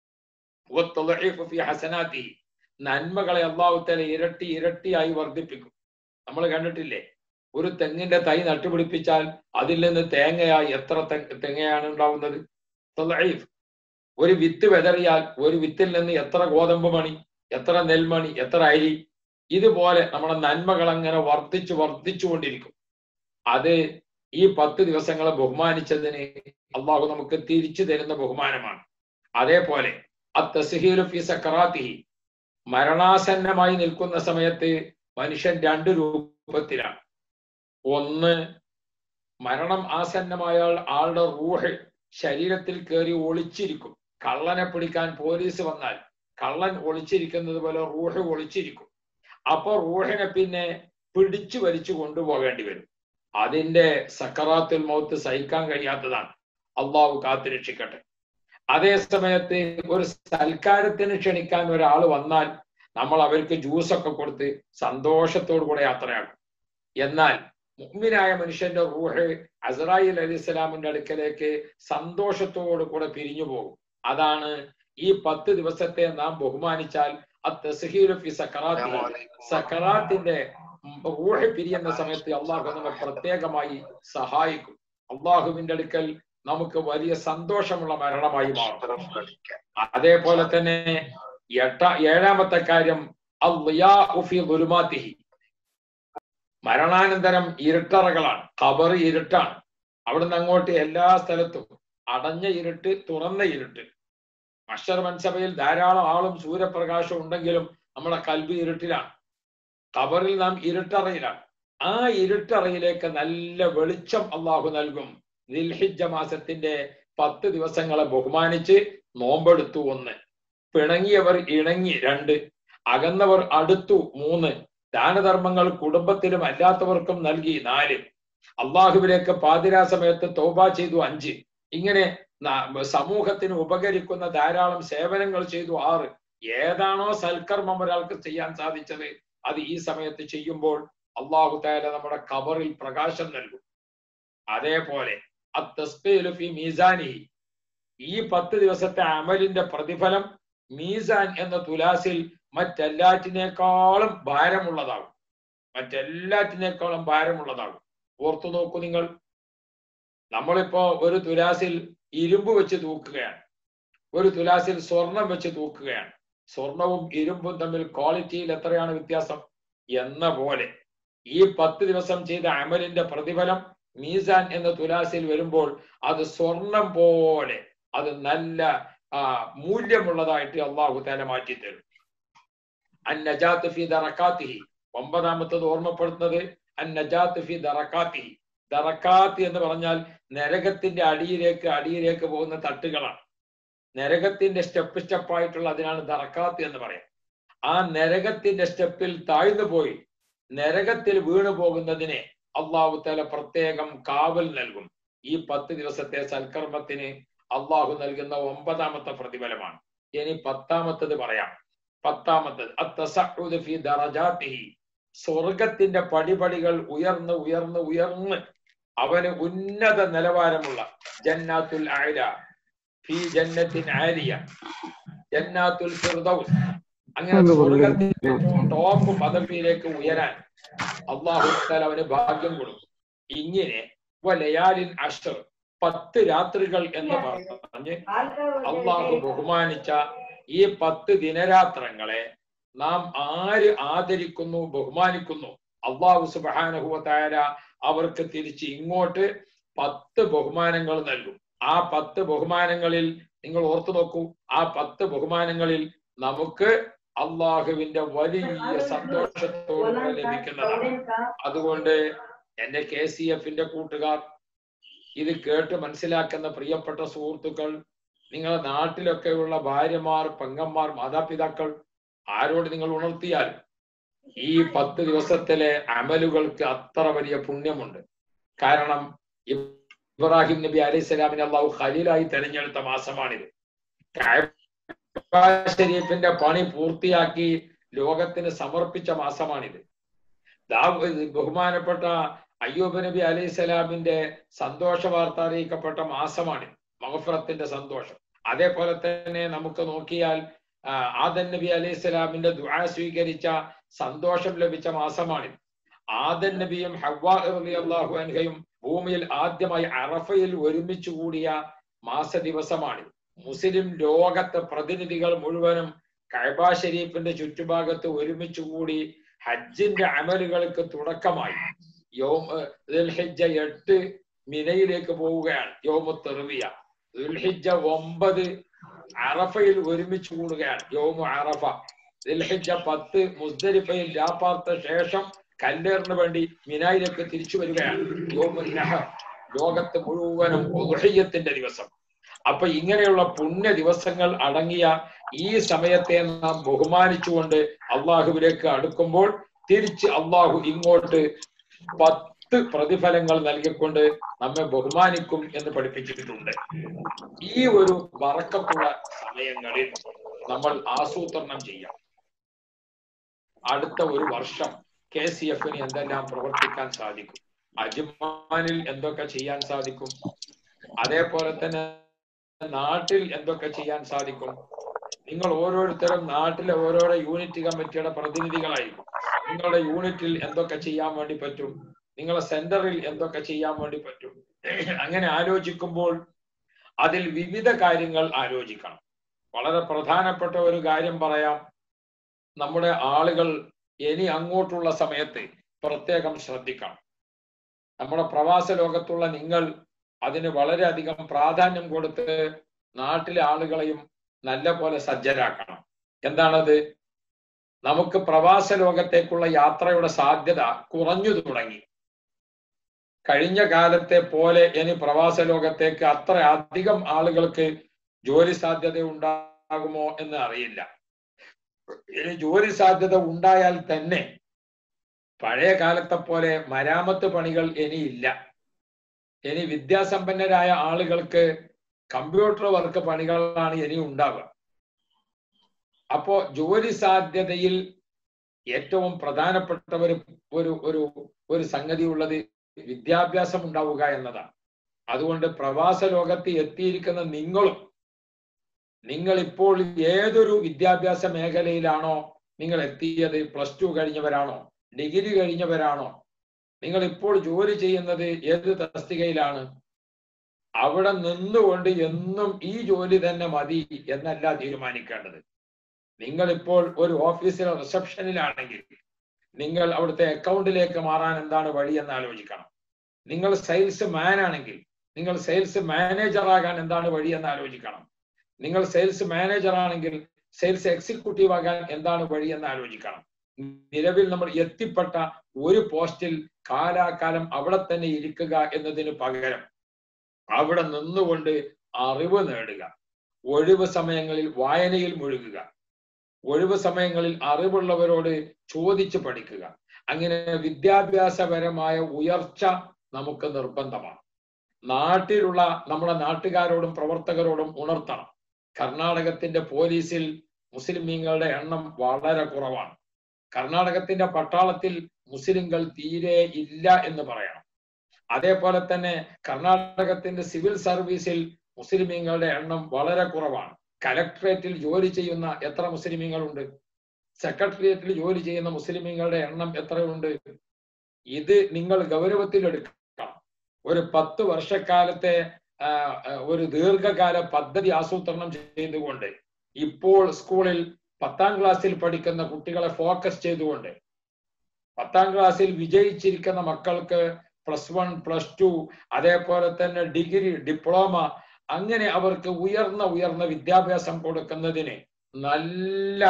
നന്മകളെ അള്ളാഹു താല ഇരട്ടി ഇരട്ടിയായി വർദ്ധിപ്പിക്കും നമ്മൾ കണ്ടിട്ടില്ലേ ഒരു തെങ്ങിന്റെ തൈ നട്ടുപിടിപ്പിച്ചാൽ അതിൽ നിന്ന് തേങ്ങയായി എത്ര തെങ്ങയാണ് ഉണ്ടാവുന്നത് ഒരു വിത്ത് വെതറിയാൽ ഒരു വിത്തിൽ നിന്ന് എത്ര ഗോതമ്പ് മണി എത്ര നെൽമണി എത്ര അരി ഇതുപോലെ നമ്മുടെ നന്മകൾ അങ്ങനെ വർദ്ധിച്ചു വർദ്ധിച്ചു കൊണ്ടിരിക്കും അത് ഈ പത്ത് ദിവസങ്ങളെ ബഹുമാനിച്ചതിന് അള്ളാഹു നമുക്ക് തിരിച്ചു തരുന്ന ബഹുമാനമാണ് അതേപോലെ ഫി സക്കറാത്തിഹി മരണാസന്നമായി നിൽക്കുന്ന സമയത്ത് മനുഷ്യൻ രണ്ട് രൂപത്തിലാണ് ഒന്ന് മരണം ആസന്നമായാൽ ആളുടെ റൂഹ് ശരീരത്തിൽ കയറി ഒളിച്ചിരിക്കും കള്ളനെ പിടിക്കാൻ പോലീസ് വന്നാൽ കള്ളൻ ഒളിച്ചിരിക്കുന്നത് പോലെ റൂഹ് ഒളിച്ചിരിക്കും അപ്പൊ റൂഹിനെ പിന്നെ പിടിച്ചു വലിച്ചു കൊണ്ടുപോകേണ്ടി വരും അതിന്റെ സക്കറാത്തുൽ മൗത്ത് സഹിക്കാൻ കഴിയാത്തതാണ് അള്ളാഹു കാത്തുരക്ഷിക്കട്ടെ അതേ സമയത്ത് ഒരു സൽക്കാരത്തിന് ക്ഷണിക്കാൻ ഒരാൾ വന്നാൽ നമ്മൾ അവർക്ക് ജ്യൂസൊക്കെ കൊടുത്ത് സന്തോഷത്തോടു കൂടെ യാത്രയാക്കും എന്നാൽ മുഗ്മിനായ മനുഷ്യന്റെ റൂഹ് അസറായിൽ അലി ഇസ്ലാമിന്റെ അടുക്കലേക്ക് സന്തോഷത്തോടു കൂടെ പിരിഞ്ഞു പോകും അതാണ് ഈ പത്ത് ദിവസത്തെ നാം ബഹുമാനിച്ചാൽ ഫി സക്കറാത്തി സക്കറാത്തിന്റെ റൂഹ് പിരിയുന്ന സമയത്ത് അള്ളാഹു നമ്മെ പ്രത്യേകമായി സഹായിക്കും അള്ളാഹുവിന്റെ അടുക്കൽ നമുക്ക് വലിയ സന്തോഷമുള്ള മരണമായി മാറും അതേപോലെ തന്നെ എട്ട ഏഴാമത്തെ കാര്യം ഗുരുമാത്തിഹി മരണാനന്തരം ഇരുട്ടറകളാണ് ഖബർ ഇരുട്ടാണ് അവിടുന്ന് അങ്ങോട്ട് എല്ലാ സ്ഥലത്തും അടഞ്ഞ ഇരുട്ട് തുറന്ന ഇരുട്ട് മഷർ മൻസഭയിൽ ധാരാളം ആളും സൂര്യപ്രകാശം ഉണ്ടെങ്കിലും നമ്മളെ കൽബി ഇരുട്ടിലാണ് ഖബറിൽ നാം ഇരുട്ടറയിലാണ് ആ ഇരുട്ടറയിലേക്ക് നല്ല വെളിച്ചം അള്ളാഹു നൽകും ദിൽഹിജ മാസത്തിന്റെ പത്ത് ദിവസങ്ങളെ ബഹുമാനിച്ച് നോമ്പെടുത്തു ഒന്ന് പിണങ്ങിയവർ ഇണങ്ങി രണ്ട് അകന്നവർ അടുത്തു മൂന്ന് ദാനധർമ്മങ്ങൾ കുടുംബത്തിലും അല്ലാത്തവർക്കും നൽകി നാല് അള്ളാഹുവിലേക്ക് പാതിരാ സമയത്ത് തോബ ചെയ്തു അഞ്ച് ഇങ്ങനെ സമൂഹത്തിന് ഉപകരിക്കുന്ന ധാരാളം സേവനങ്ങൾ ചെയ്തു ആറ് ഏതാണോ സൽക്കർമ്മം ഒരാൾക്ക് ചെയ്യാൻ സാധിച്ചത് അത് ഈ സമയത്ത് ചെയ്യുമ്പോൾ അള്ളാഹു താല നമ്മുടെ കബറിൽ പ്രകാശം നൽകും അതേപോലെ മീസാനി ഈ പത്ത് ദിവസത്തെ അമലിന്റെ പ്രതിഫലം മീസാൻ എന്ന തുലാസിൽ മറ്റെല്ലാറ്റിനേക്കാളും ഭാരമുള്ളതാകും മറ്റെല്ലാറ്റിനേക്കാളും ഭാരമുള്ളതാകും ഓർത്തു നോക്കൂ നിങ്ങൾ നമ്മളിപ്പോ ഒരു തുലാസിൽ ഇരുമ്പ് വെച്ച് തൂക്കുകയാണ് ഒരു തുലാസിൽ സ്വർണം വെച്ച് തൂക്കുകയാണ് സ്വർണവും ഇരുമ്പും തമ്മിൽ ക്വാളിറ്റിയിൽ എത്രയാണ് വ്യത്യാസം എന്ന പോലെ ഈ പത്ത് ദിവസം ചെയ്ത അമലിന്റെ പ്രതിഫലം മീസാൻ എന്ന തുലാസിൽ വരുമ്പോൾ അത് സ്വർണം പോലെ അത് നല്ല ആ മൂല്യമുള്ളതായിട്ട് അള്ളാഹു താല മാറ്റി തരും അന്നജാത്ത് ഫി ദറക്കാത്തിഹി ഒമ്പതാമത്തത് ഓർമ്മപ്പെടുത്തുന്നത് അന്നജാത്ത് ഫി ദറക്കാത്തിഹി ദറക്കാത്ത് എന്ന് പറഞ്ഞാൽ നരകത്തിന്റെ അടിയിലേക്ക് അടിയിലേക്ക് പോകുന്ന തട്ടുകളാണ് നരകത്തിന്റെ സ്റ്റെപ്പ് സ്റ്റെപ്പായിട്ടുള്ള അതിനാണ് ദറക്കാത്ത് എന്ന് പറയാം ആ നരകത്തിന്റെ സ്റ്റെപ്പിൽ താഴ്ന്നു പോയി നരകത്തിൽ വീണു പോകുന്നതിനെ അള്ളാഹു തല പ്രത്യേകം കാവൽ നൽകും ഈ പത്ത് ദിവസത്തെ സൽക്കർമ്മത്തിന് അള്ളാഹു നൽകുന്ന ഒമ്പതാമത്തെ പ്രതിഫലമാണ് ഇനി പത്താമത്തത് പറയാം പത്താമത്തത് ഫി ദറജാത്തിഹി സ്വർഗത്തിന്റെ പടിപടികൾ ഉയർന്ന് ഉയർന്ന് ഉയർന്ന് അവന് ഉന്നത നിലവാരമുള്ള ജന്നാത്തുൽ ആയില ഫി ജന്നത്തിൻ ആലിയ ജന്നാത്തുൽ ഫിർദൗസ് അങ്ങനെ സ്വർഗത്തിന്റെ ടോപ്പ് പദവിയിലേക്ക് ഉയരാൻ അള്ളാഹു അവന് ഭാഗ്യം കൊടുക്കും ഇങ്ങനെ ലയാലിൻ അഷർ പത്ത് രാത്രികൾ എന്ന് പറഞ്ഞ് അള്ളാഹു ബഹുമാനിച്ച ഈ പത്ത് ദിനരാത്രങ്ങളെ നാം ആര് ആദരിക്കുന്നു ബഹുമാനിക്കുന്നു അള്ളാഹു സുബാനുഭവത്തായ അവർക്ക് തിരിച്ച് ഇങ്ങോട്ട് പത്ത് ബഹുമാനങ്ങൾ നൽകും ആ പത്ത് ബഹുമാനങ്ങളിൽ നിങ്ങൾ ഓർത്തു നോക്കൂ ആ പത്ത് ബഹുമാനങ്ങളിൽ നമുക്ക് അള്ളാഹുവിന്റെ വലിയ സന്തോഷത്തോടുകൂടെ ലഭിക്കുന്നതാണ് അതുകൊണ്ട് എന്റെ കെ സി എഫിന്റെ കൂട്ടുകാർ ഇത് കേട്ട് മനസ്സിലാക്കുന്ന പ്രിയപ്പെട്ട സുഹൃത്തുക്കൾ നിങ്ങളുടെ നാട്ടിലൊക്കെയുള്ള ഭാര്യമാർ പെങ്ങന്മാർ മാതാപിതാക്കൾ ആരോട് നിങ്ങൾ ഉണർത്തിയാൽ ഈ പത്ത് ദിവസത്തിലെ അമലുകൾക്ക് അത്ര വലിയ പുണ്യമുണ്ട് കാരണം ഇബ്രാഹിം നബി അലൈഹി സ്വലാമിനെ അള്ളാഹു ഖലീലായി തെരഞ്ഞെടുത്ത മാസമാണിത് ഷരീഫിന്റെ പണി പൂർത്തിയാക്കി ലോകത്തിന് സമർപ്പിച്ച മാസമാണിത് ബഹുമാനപ്പെട്ട അയ്യൂബ് നബി അലൈഹി സ്വലാമിന്റെ സന്തോഷ വാർത്ത അറിയിക്കപ്പെട്ട മാസമാണിത് മഹഫറത്തിന്റെ സന്തോഷം അതേപോലെ തന്നെ നമുക്ക് നോക്കിയാൽ ആദൻ നബി അലൈഹി സ്വലാമിന്റെ ദുആ സ്വീകരിച്ച സന്തോഷം ലഭിച്ച മാസമാണിത് ആദൻ നബിയും ഹവ്വാ അള്ളാഹു അൻഹയും ഭൂമിയിൽ ആദ്യമായി അറഫയിൽ ഒരുമിച്ച് കൂടിയ മാസ ദിവസമാണിത് മുസ്ലിം ലോകത്തെ പ്രതിനിധികൾ മുഴുവനും കൈബ ഷരീഫിന്റെ ചുറ്റുഭാഗത്ത് ഒരുമിച്ച് കൂടി ഹജ്ജിന്റെ അമലുകൾക്ക് തുടക്കമായി യോം ദുൽഹിജ്ജ എട്ട് മിനയിലേക്ക് പോവുകയാണ് യോമു തെറുവിയ ദുൽഹിജ്ജ ഒമ്പത് അറഫയിൽ ഒരുമിച്ച് കൂടുകയാണ് യോമു അറഫ ദുൽഹിജ്ജ പത്ത് മുസ്ദലിഫയിൽ രാപ്പാർത്ത ശേഷം കല്ലേറിന് വേണ്ടി മിനായിലേക്ക് തിരിച്ചു വരികയാണ് യോമു നഹർ ലോകത്ത് മുഴുവനും ഉദുഹയ്യത്തിന്റെ ദിവസം അപ്പൊ ഇങ്ങനെയുള്ള പുണ്യ ദിവസങ്ങൾ അടങ്ങിയ ഈ സമയത്തെ നാം ബഹുമാനിച്ചുകൊണ്ട് അള്ളാഹുവിലേക്ക് അടുക്കുമ്പോൾ തിരിച്ച് അള്ളാഹു ഇങ്ങോട്ട് പത്ത് പ്രതിഫലങ്ങൾ നൽകിക്കൊണ്ട് നമ്മെ ബഹുമാനിക്കും എന്ന് പഠിപ്പിച്ചിട്ടുണ്ട് ഈ ഒരു വറക്കത്തുള്ള സമയങ്ങളിൽ നമ്മൾ ആസൂത്രണം ചെയ്യാം അടുത്ത ഒരു വർഷം കെ സി എഫിന് എന്തെല്ലാം പ്രവർത്തിക്കാൻ സാധിക്കും അജ്മാനിൽ എന്തൊക്കെ ചെയ്യാൻ സാധിക്കും അതേപോലെ തന്നെ നാട്ടിൽ എന്തൊക്കെ ചെയ്യാൻ സാധിക്കും നിങ്ങൾ ഓരോരുത്തരും നാട്ടിലെ ഓരോരോ യൂണിറ്റ് കമ്മിറ്റിയുടെ പ്രതിനിധികളായിരിക്കും നിങ്ങളുടെ യൂണിറ്റിൽ എന്തൊക്കെ ചെയ്യാൻ വേണ്ടി പറ്റും നിങ്ങളുടെ സെന്ററിൽ എന്തൊക്കെ ചെയ്യാൻ വേണ്ടി പറ്റും അങ്ങനെ ആലോചിക്കുമ്പോൾ അതിൽ വിവിധ കാര്യങ്ങൾ ആലോചിക്കണം വളരെ പ്രധാനപ്പെട്ട ഒരു കാര്യം പറയാം നമ്മുടെ ആളുകൾ ഇനി അങ്ങോട്ടുള്ള സമയത്ത് പ്രത്യേകം ശ്രദ്ധിക്കണം നമ്മുടെ പ്രവാസ ലോകത്തുള്ള നിങ്ങൾ അതിന് വളരെയധികം പ്രാധാന്യം കൊടുത്ത് നാട്ടിലെ ആളുകളെയും നല്ല പോലെ സജ്ജരാക്കണം എന്താണത് നമുക്ക് പ്രവാസ ലോകത്തേക്കുള്ള യാത്രയുടെ സാധ്യത കുറഞ്ഞു തുടങ്ങി കഴിഞ്ഞ കാലത്തെ പോലെ ഇനി പ്രവാസ ലോകത്തേക്ക് അത്ര അധികം ആളുകൾക്ക് ജോലി സാധ്യത ഉണ്ടാകുമോ എന്ന് അറിയില്ല ഇനി ജോലി സാധ്യത ഉണ്ടായാൽ തന്നെ പഴയ കാലത്തെ പോലെ മരാമത്ത് പണികൾ ഇനിയില്ല ഇനി വിദ്യാസമ്പന്നരായ ആളുകൾക്ക് കമ്പ്യൂട്ടർ വർക്ക് പണികളാണ് ഇനി ഉണ്ടാവുക അപ്പോ ജോലി സാധ്യതയിൽ ഏറ്റവും പ്രധാനപ്പെട്ട ഒരു ഒരു ഒരു ഒരു സംഗതി ഉള്ളത് വിദ്യാഭ്യാസം ഉണ്ടാവുക എന്നതാണ് അതുകൊണ്ട് പ്രവാസ ലോകത്ത് എത്തിയിരിക്കുന്ന നിങ്ങളും നിങ്ങൾ ഇപ്പോൾ ഏതൊരു വിദ്യാഭ്യാസ മേഖലയിലാണോ നിങ്ങൾ എത്തിയത് പ്ലസ് ടു കഴിഞ്ഞവരാണോ ഡിഗ്രി കഴിഞ്ഞവരാണോ നിങ്ങൾ ഇപ്പോൾ ജോലി ചെയ്യുന്നത് ഏത് തസ്തികയിലാണ് അവിടെ നിന്നുകൊണ്ട് എന്നും ഈ ജോലി തന്നെ മതി എന്നല്ല തീരുമാനിക്കേണ്ടത് നിങ്ങൾ ഇപ്പോൾ ഒരു ഓഫീസിലെ റിസപ്ഷനിലാണെങ്കിൽ നിങ്ങൾ അവിടുത്തെ അക്കൗണ്ടിലേക്ക് മാറാൻ എന്താണ് വഴി എന്ന് ആലോചിക്കണം നിങ്ങൾ സെയിൽസ് മാൻ ആണെങ്കിൽ നിങ്ങൾ സെയിൽസ് മാനേജർ ആകാൻ എന്താണ് വഴി എന്ന് ആലോചിക്കണം നിങ്ങൾ സെയിൽസ് മാനേജർ ആണെങ്കിൽ സെയിൽസ് എക്സിക്യൂട്ടീവ് ആകാൻ എന്താണ് വഴി എന്ന് ആലോചിക്കണം നിലവിൽ നമ്മൾ എത്തിപ്പെട്ട ഒരു പോസ്റ്റിൽ കാലാകാലം അവിടെ തന്നെ ഇരിക്കുക എന്നതിന് പകരം അവിടെ നിന്നുകൊണ്ട് അറിവ് നേടുക ഒഴിവ് സമയങ്ങളിൽ വായനയിൽ മുഴുകുക ഒഴിവ് സമയങ്ങളിൽ അറിവുള്ളവരോട് ചോദിച്ചു പഠിക്കുക അങ്ങനെ വിദ്യാഭ്യാസപരമായ ഉയർച്ച നമുക്ക് നിർബന്ധമാണ് നാട്ടിലുള്ള നമ്മുടെ നാട്ടുകാരോടും പ്രവർത്തകരോടും ഉണർത്തണം കർണാടകത്തിന്റെ പോലീസിൽ മുസ്ലിമീങ്ങളുടെ എണ്ണം വളരെ കുറവാണ് കർണാടകത്തിന്റെ പട്ടാളത്തിൽ മുസ്ലിങ്ങൾ തീരെ ഇല്ല എന്ന് പറയണം അതേപോലെ തന്നെ കർണാടകത്തിന്റെ സിവിൽ സർവീസിൽ മുസ്ലിമീങ്ങളുടെ എണ്ണം വളരെ കുറവാണ് കലക്ട്രേറ്റിൽ ജോലി ചെയ്യുന്ന എത്ര മുസ്ലിമീങ്ങളുണ്ട് സെക്രട്ടേറിയറ്റിൽ ജോലി ചെയ്യുന്ന മുസ്ലിമീങ്ങളുടെ എണ്ണം എത്രയുണ്ട് ഇത് നിങ്ങൾ ഗൗരവത്തിൽ എടുക്കണം ഒരു പത്ത് വർഷക്കാലത്തെ ഒരു ദീർഘകാല പദ്ധതി ആസൂത്രണം ചെയ്തുകൊണ്ട് ഇപ്പോൾ സ്കൂളിൽ പത്താം ക്ലാസ്സിൽ പഠിക്കുന്ന കുട്ടികളെ ഫോക്കസ് ചെയ്തുകൊണ്ട് പത്താം ക്ലാസ്സിൽ വിജയിച്ചിരിക്കുന്ന മക്കൾക്ക് പ്ലസ് വൺ പ്ലസ് ടു അതേപോലെ തന്നെ ഡിഗ്രി ഡിപ്ലോമ അങ്ങനെ അവർക്ക് ഉയർന്ന ഉയർന്ന വിദ്യാഭ്യാസം കൊടുക്കുന്നതിന് നല്ല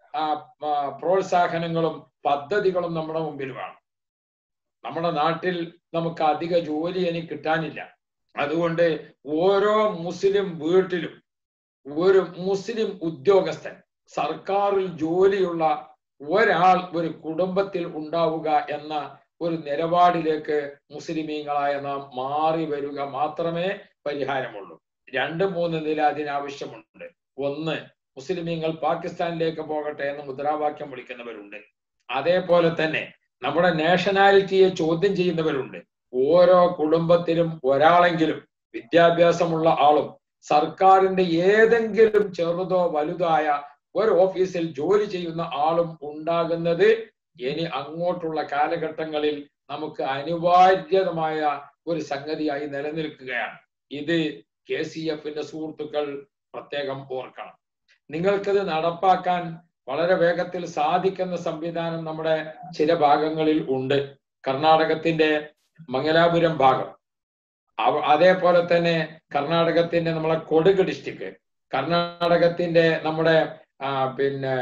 പ്രോത്സാഹനങ്ങളും പദ്ധതികളും നമ്മുടെ മുമ്പിൽ വേണം നമ്മുടെ നാട്ടിൽ നമുക്ക് അധിക ജോലി ഇനി കിട്ടാനില്ല അതുകൊണ്ട് ഓരോ മുസ്ലിം വീട്ടിലും ഒരു മുസ്ലിം ഉദ്യോഗസ്ഥൻ സർക്കാരിൽ ജോലിയുള്ള ഒരാൾ ഒരു കുടുംബത്തിൽ ഉണ്ടാവുക എന്ന ഒരു നിലപാടിലേക്ക് മുസ്ലിമീങ്ങളായ നാം മാറി വരിക മാത്രമേ പരിഹാരമുള്ളൂ രണ്ട് മൂന്ന് നില അതിനാവശ്യമുണ്ട് ഒന്ന് മുസ്ലിമീങ്ങൾ പാകിസ്ഥാനിലേക്ക് പോകട്ടെ എന്ന് മുദ്രാവാക്യം വിളിക്കുന്നവരുണ്ട് അതേപോലെ തന്നെ നമ്മുടെ നാഷണാലിറ്റിയെ ചോദ്യം ചെയ്യുന്നവരുണ്ട് ഓരോ കുടുംബത്തിലും ഒരാളെങ്കിലും വിദ്യാഭ്യാസമുള്ള ആളും സർക്കാരിന്റെ ഏതെങ്കിലും ചെറുതോ വലുതായ ഒരു ഓഫീസിൽ ജോലി ചെയ്യുന്ന ആളും ഉണ്ടാകുന്നത് ഇനി അങ്ങോട്ടുള്ള കാലഘട്ടങ്ങളിൽ നമുക്ക് അനിവാര്യമായ ഒരു സംഗതിയായി നിലനിൽക്കുകയാണ് ഇത് കെ സി എഫിന്റെ സുഹൃത്തുക്കൾ പ്രത്യേകം ഓർക്കണം നിങ്ങൾക്കത് നടപ്പാക്കാൻ വളരെ വേഗത്തിൽ സാധിക്കുന്ന സംവിധാനം നമ്മുടെ ചില ഭാഗങ്ങളിൽ ഉണ്ട് കർണാടകത്തിന്റെ മംഗലാപുരം ഭാഗം അതേപോലെ തന്നെ കർണാടകത്തിന്റെ നമ്മളെ കൊടുക് ഡിസ്ട്രിക്ട് കർണാടകത്തിന്റെ നമ്മുടെ പിന്നെ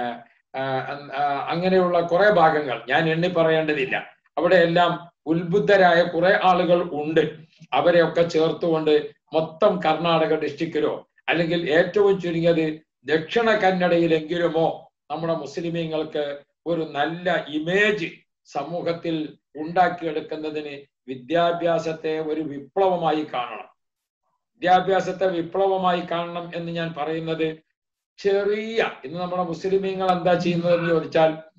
അങ്ങനെയുള്ള കുറെ ഭാഗങ്ങൾ ഞാൻ എണ്ണി പറയേണ്ടതില്ല അവിടെയെല്ലാം ഉത്ബുദ്ധരായ കുറെ ആളുകൾ ഉണ്ട് അവരെയൊക്കെ ചേർത്തുകൊണ്ട് മൊത്തം കർണാടക ഡിസ്ട്രിക്റ്റിലോ അല്ലെങ്കിൽ ഏറ്റവും ചുരുങ്ങിയത് ദക്ഷിണ കന്നഡയിലെങ്കിലുമോ നമ്മുടെ മുസ്ലിമീങ്ങൾക്ക് ഒരു നല്ല ഇമേജ് സമൂഹത്തിൽ ഉണ്ടാക്കിയെടുക്കുന്നതിന് വിദ്യാഭ്യാസത്തെ ഒരു വിപ്ലവമായി കാണണം വിദ്യാഭ്യാസത്തെ വിപ്ലവമായി കാണണം എന്ന് ഞാൻ പറയുന്നത് ചെറിയ ഇന്ന് നമ്മുടെ മുസ്ലിമീങ്ങൾ എന്താ ചെയ്യുന്നതെന്ന് ചോദിച്ചാൽ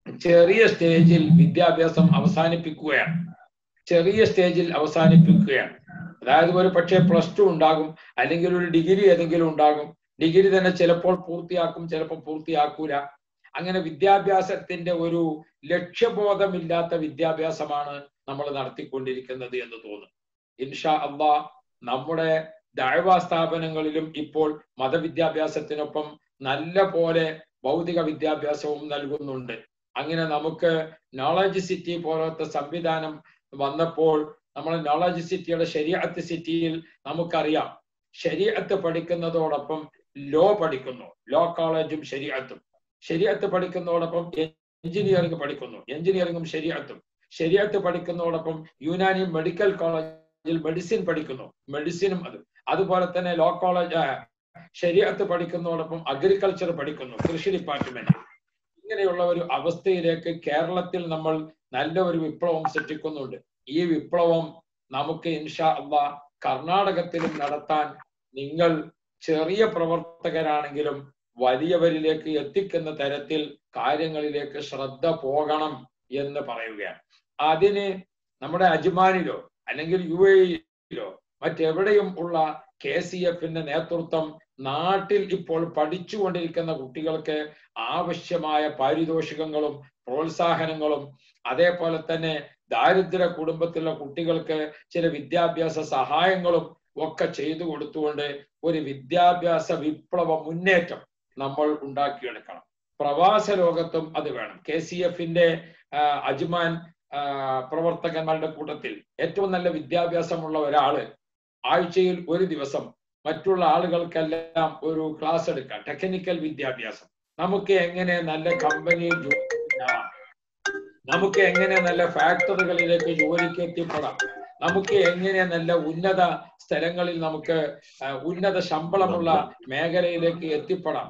ചെറിയ സ്റ്റേജിൽ വിദ്യാഭ്യാസം അവസാനിപ്പിക്കുകയാണ് ചെറിയ സ്റ്റേജിൽ അവസാനിപ്പിക്കുകയാണ് അതായത് ഒരു പക്ഷേ പ്ലസ് ടു ഉണ്ടാകും അല്ലെങ്കിൽ ഒരു ഡിഗ്രി ഏതെങ്കിലും ഉണ്ടാകും ഡിഗ്രി തന്നെ ചിലപ്പോൾ പൂർത്തിയാക്കും ചിലപ്പോൾ പൂർത്തിയാക്കൂല അങ്ങനെ വിദ്യാഭ്യാസത്തിന്റെ ഒരു ലക്ഷ്യബോധമില്ലാത്ത വിദ്യാഭ്യാസമാണ് നമ്മൾ നടത്തിക്കൊണ്ടിരിക്കുന്നത് എന്ന് തോന്നുന്നു ഇൻഷാ അള്ളാ നമ്മുടെ ദഴവാ സ്ഥാപനങ്ങളിലും ഇപ്പോൾ മതവിദ്യാഭ്യാസത്തിനൊപ്പം നല്ല പോലെ ഭൗതിക വിദ്യാഭ്യാസവും നൽകുന്നുണ്ട് അങ്ങനെ നമുക്ക് നോളജ് സിറ്റി പോലത്തെ സംവിധാനം വന്നപ്പോൾ നമ്മൾ നോളജ് സിറ്റിയുടെ ശരിയത്ത് സിറ്റിയിൽ നമുക്കറിയാം ശരിയത്ത് പഠിക്കുന്നതോടൊപ്പം ലോ പഠിക്കുന്നു ലോ കോളേജും ശരിയത്തും ശരിയത്ത് പഠിക്കുന്നതോടൊപ്പം എഞ്ചിനീയറിംഗ് പഠിക്കുന്നു എഞ്ചിനീയറിംഗും ശരിയത്തും ശരിയത്ത് പഠിക്കുന്നതോടൊപ്പം യുനാനി മെഡിക്കൽ കോളേജിൽ മെഡിസിൻ പഠിക്കുന്നു മെഡിസിനും അത് അതുപോലെ തന്നെ ലോ കോളേജ് ശരിയത്ത് പഠിക്കുന്നതോടൊപ്പം അഗ്രികൾച്ചർ പഠിക്കുന്നു കൃഷി ഡിപ്പാർട്ട്മെന്റ് ഇങ്ങനെയുള്ള ഒരു അവസ്ഥയിലേക്ക് കേരളത്തിൽ നമ്മൾ നല്ല ഒരു വിപ്ലവം സൃഷ്ടിക്കുന്നുണ്ട് ഈ വിപ്ലവം നമുക്ക് ഇൻഷാ അള്ളാ കർണാടകത്തിലും നടത്താൻ നിങ്ങൾ ചെറിയ പ്രവർത്തകരാണെങ്കിലും വലിയവരിലേക്ക് എത്തിക്കുന്ന തരത്തിൽ കാര്യങ്ങളിലേക്ക് ശ്രദ്ധ പോകണം എന്ന് പറയുകയാണ് അതിന് നമ്മുടെ അജ്മാനിലോ അല്ലെങ്കിൽ യു എയിലോ മറ്റെവിടെയും ഉള്ള കെ സി എഫിന്റെ നേതൃത്വം നാട്ടിൽ ഇപ്പോൾ പഠിച്ചുകൊണ്ടിരിക്കുന്ന കുട്ടികൾക്ക് ആവശ്യമായ പാരിതോഷികങ്ങളും പ്രോത്സാഹനങ്ങളും അതേപോലെ തന്നെ ദാരിദ്ര്യ കുടുംബത്തിലുള്ള കുട്ടികൾക്ക് ചില വിദ്യാഭ്യാസ സഹായങ്ങളും ഒക്കെ ചെയ്തു കൊടുത്തുകൊണ്ട് ഒരു വിദ്യാഭ്യാസ വിപ്ലവ മുന്നേറ്റം നമ്മൾ ഉണ്ടാക്കിയെടുക്കണം പ്രവാസ ലോകത്തും അത് വേണം കെ സി എഫിന്റെ അജ്മാൻ പ്രവർത്തകന്മാരുടെ കൂട്ടത്തിൽ ഏറ്റവും നല്ല വിദ്യാഭ്യാസമുള്ള ഒരാള് ആഴ്ചയിൽ ഒരു ദിവസം മറ്റുള്ള ആളുകൾക്കെല്ലാം ഒരു ക്ലാസ് എടുക്കാം ടെക്നിക്കൽ വിദ്യാഭ്യാസം നമുക്ക് എങ്ങനെ നല്ല കമ്പനിയിൽ ജോലി ചെയ്യാം നമുക്ക് എങ്ങനെ നല്ല ഫാക്ടറികളിലേക്ക് ജോലിക്ക് എത്തിപ്പെടാം നമുക്ക് എങ്ങനെ നല്ല ഉന്നത സ്ഥലങ്ങളിൽ നമുക്ക് ഉന്നത ശമ്പളമുള്ള മേഖലയിലേക്ക് എത്തിപ്പെടാം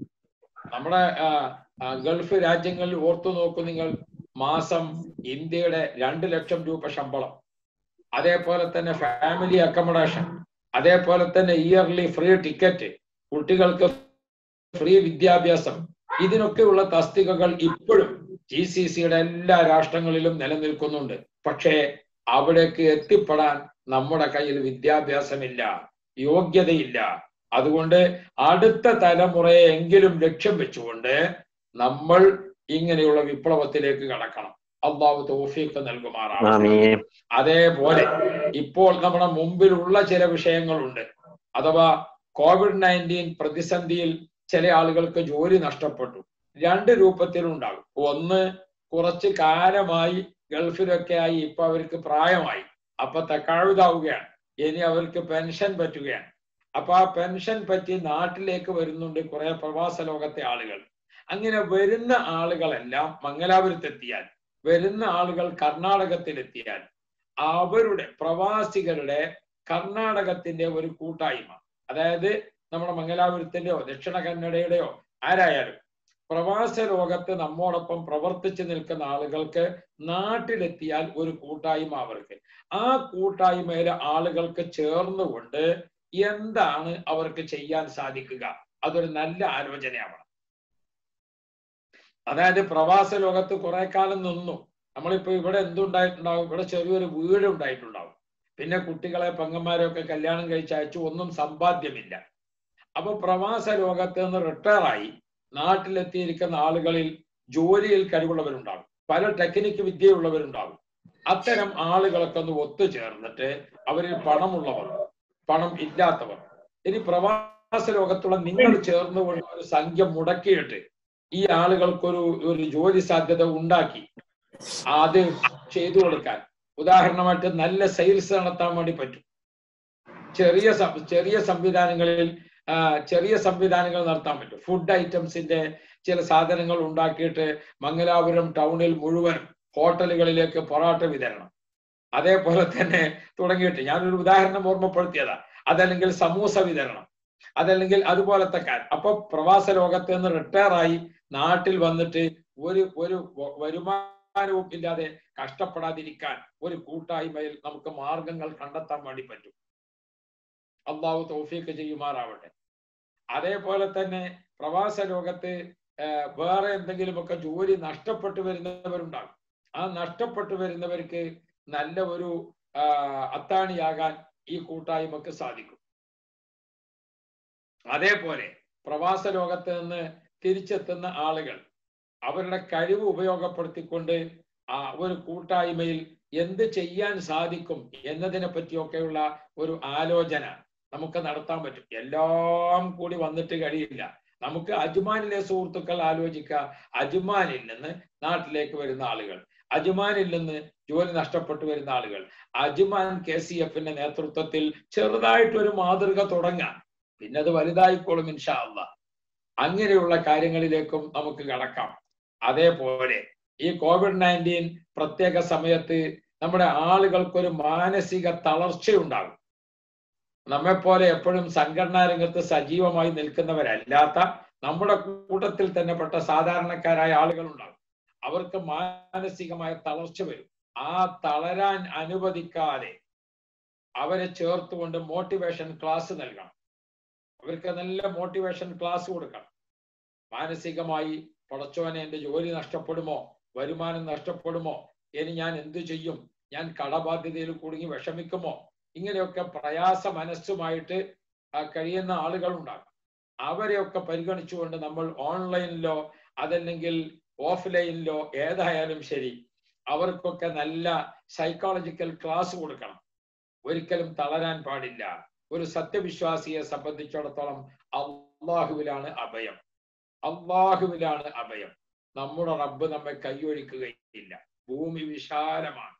നമ്മുടെ ഗൾഫ് രാജ്യങ്ങളിൽ ഓർത്തു നോക്കൂ നിങ്ങൾ മാസം ഇന്ത്യയുടെ രണ്ട് ലക്ഷം രൂപ ശമ്പളം അതേപോലെ തന്നെ ഫാമിലി അക്കോമഡേഷൻ അതേപോലെ തന്നെ ഇയർലി ഫ്രീ ടിക്കറ്റ് കുട്ടികൾക്ക് ഫ്രീ വിദ്യാഭ്യാസം ഇതിനൊക്കെയുള്ള തസ്തികകൾ ഇപ്പോഴും ജി സി സിയുടെ എല്ലാ രാഷ്ട്രങ്ങളിലും നിലനിൽക്കുന്നുണ്ട് പക്ഷേ അവിടേക്ക് എത്തിപ്പെടാൻ നമ്മുടെ കയ്യിൽ വിദ്യാഭ്യാസമില്ല യോഗ്യതയില്ല അതുകൊണ്ട് അടുത്ത തലമുറയെ എങ്കിലും ലക്ഷ്യം വെച്ചുകൊണ്ട് നമ്മൾ ഇങ്ങനെയുള്ള വിപ്ലവത്തിലേക്ക് കടക്കണം അള്ളാഹു തോഫീക്ക് നൽകുമാറാണ് അതേപോലെ ഇപ്പോൾ നമ്മുടെ മുമ്പിലുള്ള ചില വിഷയങ്ങളുണ്ട് അഥവാ കോവിഡ് നയൻറ്റീൻ പ്രതിസന്ധിയിൽ ചില ആളുകൾക്ക് ജോലി നഷ്ടപ്പെട്ടു രണ്ട് രൂപത്തിലുണ്ടാകും ഒന്ന് കുറച്ച് കാലമായി ഗൾഫിലൊക്കെ ആയി ഇപ്പൊ അവർക്ക് പ്രായമായി അപ്പൊ തക്കാഴുതാവുകയാണ് ഇനി അവർക്ക് പെൻഷൻ പറ്റുകയാണ് അപ്പൊ ആ പെൻഷൻ പറ്റി നാട്ടിലേക്ക് വരുന്നുണ്ട് കുറെ പ്രവാസ ലോകത്തെ ആളുകൾ അങ്ങനെ വരുന്ന ആളുകളെല്ലാം മംഗലാപുരത്തെത്തിയാൽ വരുന്ന ആളുകൾ കർണാടകത്തിലെത്തിയാൽ അവരുടെ പ്രവാസികളുടെ കർണാടകത്തിന്റെ ഒരു കൂട്ടായ്മ അതായത് നമ്മുടെ മംഗലാപുരത്തിന്റെയോ ദക്ഷിണ കന്നഡയുടെയോ ആരായാലും പ്രവാസ ലോകത്ത് നമ്മോടൊപ്പം പ്രവർത്തിച്ചു നിൽക്കുന്ന ആളുകൾക്ക് നാട്ടിലെത്തിയാൽ ഒരു കൂട്ടായ്മ അവർക്ക് ആ കൂട്ടായ്മയിലെ ആളുകൾക്ക് ചേർന്നുകൊണ്ട് എന്താണ് അവർക്ക് ചെയ്യാൻ സാധിക്കുക അതൊരു നല്ല ആലോചനയാവണം അതായത് പ്രവാസ ലോകത്ത് കുറെ കാലം നിന്നു നമ്മളിപ്പോ ഇവിടെ എന്തുണ്ടായിട്ടുണ്ടാവും ഇവിടെ ചെറിയൊരു വീട് ഉണ്ടായിട്ടുണ്ടാവും പിന്നെ കുട്ടികളെ പെങ്ങന്മാരെയൊക്കെ കല്യാണം കഴിച്ച് അയച്ചു ഒന്നും സമ്പാദ്യമില്ല അപ്പൊ പ്രവാസ ലോകത്ത് നിന്ന് റിട്ടയർ ആയി നാട്ടിലെത്തിയിരിക്കുന്ന ആളുകളിൽ ജോലിയിൽ കഴിവുള്ളവരുണ്ടാകും പല ടെക്നിക്ക് വിദ്യയുള്ളവരുണ്ടാകും അത്തരം ആളുകളൊക്കെ ഒന്ന് ഒത്തുചേർന്നിട്ട് അവരിൽ പണമുള്ളവർ പണം ഇല്ലാത്തവർ ഇനി പ്രവാസ ലോകത്തുള്ള നിങ്ങൾ ചേർന്നുകൊണ്ട് ഒരു സംഖ്യ മുടക്കിയിട്ട് ഈ ആളുകൾക്കൊരു ഒരു ജോലി സാധ്യത ഉണ്ടാക്കി അത് ചെയ്തു കൊടുക്കാൻ ഉദാഹരണമായിട്ട് നല്ല സെയിൽസ് നടത്താൻ വേണ്ടി പറ്റും ചെറിയ ചെറിയ സംവിധാനങ്ങളിൽ ചെറിയ സംവിധാനങ്ങൾ നടത്താൻ പറ്റും ഫുഡ് ഐറ്റംസിന്റെ ചില സാധനങ്ങൾ ഉണ്ടാക്കിയിട്ട് മംഗലാപുരം ടൗണിൽ മുഴുവൻ ഹോട്ടലുകളിലേക്ക് പൊറാട്ട വിതരണം അതേപോലെ തന്നെ തുടങ്ങിയിട്ട് ഞാനൊരു ഉദാഹരണം ഓർമ്മപ്പെടുത്തിയതാ അതല്ലെങ്കിൽ സമൂസ വിതരണം അതല്ലെങ്കിൽ അതുപോലത്തെ കാര്യം അപ്പൊ പ്രവാസ ലോകത്ത് നിന്ന് റിട്ടയർ ആയി നാട്ടിൽ വന്നിട്ട് ഒരു ഒരു വരുമാനവും ഇല്ലാതെ കഷ്ടപ്പെടാതിരിക്കാൻ ഒരു കൂട്ടായ്മയിൽ നമുക്ക് മാർഗങ്ങൾ കണ്ടെത്താൻ വേണ്ടി പറ്റും അള്ളാഹു തൗഫീക്ക് ചെയ്യുമാറാവട്ടെ അതേപോലെ തന്നെ പ്രവാസ ലോകത്ത് ഏർ വേറെ എന്തെങ്കിലുമൊക്കെ ജോലി നഷ്ടപ്പെട്ടു വരുന്നവരുണ്ടാകും ആ നഷ്ടപ്പെട്ടു വരുന്നവർക്ക് നല്ല ഒരു ആ, അത്താണിയാകാൻ ഈ കൂട്ടായ്മക്ക് സാധിക്കും അതേപോലെ പ്രവാസ ലോകത്ത് നിന്ന് തിരിച്ചെത്തുന്ന ആളുകൾ അവരുടെ കഴിവ് ഉപയോഗപ്പെടുത്തിക്കൊണ്ട് ആ ഒരു കൂട്ടായ്മയിൽ എന്ത് ചെയ്യാൻ സാധിക്കും എന്നതിനെ പറ്റിയൊക്കെയുള്ള ഒരു ആലോചന നമുക്ക് നടത്താൻ പറ്റും എല്ലാം കൂടി വന്നിട്ട് കഴിയില്ല നമുക്ക് അജ്മാനിലെ സുഹൃത്തുക്കൾ ആലോചിക്കുക അജ്മാനിൽ നിന്ന് നാട്ടിലേക്ക് വരുന്ന ആളുകൾ അജ്മാനിൽ നിന്ന് ജോലി നഷ്ടപ്പെട്ടു വരുന്ന ആളുകൾ അജ്മാൻ കെ സി എഫിന്റെ നേതൃത്വത്തിൽ ചെറുതായിട്ടൊരു മാതൃക തുടങ്ങാം പിന്നെ അത് വലുതായിക്കോളും ഇൻഷാ അള്ളാ അങ്ങനെയുള്ള കാര്യങ്ങളിലേക്കും നമുക്ക് കടക്കാം അതേപോലെ ഈ കോവിഡ് നയൻറ്റീൻ പ്രത്യേക സമയത്ത് നമ്മുടെ ആളുകൾക്കൊരു മാനസിക തളർച്ചയുണ്ടാകും നമ്മെപ്പോലെ എപ്പോഴും സംഘടനാ രംഗത്ത് സജീവമായി നിൽക്കുന്നവരല്ലാത്ത നമ്മുടെ കൂട്ടത്തിൽ തന്നെ പെട്ട സാധാരണക്കാരായ ആളുകളുണ്ടാകും അവർക്ക് മാനസികമായ തളർച്ച വരും ആ തളരാൻ അനുവദിക്കാതെ അവരെ ചേർത്തുകൊണ്ട് മോട്ടിവേഷൻ ക്ലാസ് നൽകണം അവർക്ക് നല്ല മോട്ടിവേഷൻ ക്ലാസ് കൊടുക്കണം മാനസികമായി പടച്ചോനെ എന്റെ ജോലി നഷ്ടപ്പെടുമോ വരുമാനം നഷ്ടപ്പെടുമോ ഇനി ഞാൻ എന്തു ചെയ്യും ഞാൻ കടബാധ്യതയിൽ കുടുങ്ങി വിഷമിക്കുമോ ഇങ്ങനെയൊക്കെ പ്രയാസ മനസ്സുമായിട്ട് ആ, കഴിയുന്ന ആളുകളുണ്ടാകും അവരെയൊക്കെ പരിഗണിച്ചുകൊണ്ട് നമ്മൾ ഓൺലൈനിലോ അതല്ലെങ്കിൽ ഓഫ്ലൈനിലോ ഏതായാലും ശരി അവർക്കൊക്കെ നല്ല സൈക്കോളജിക്കൽ ക്ലാസ് കൊടുക്കണം ഒരിക്കലും തളരാൻ പാടില്ല ഒരു സത്യവിശ്വാസിയെ സംബന്ധിച്ചിടത്തോളം അള്ളാഹുവിലാണ് അഭയം അള്ളാഹുവിലാണ് അഭയം നമ്മുടെ റബ്ബ് നമ്മെ കൈയൊഴിക്കുകയില്ല ഭൂമി വിശാലമാണ്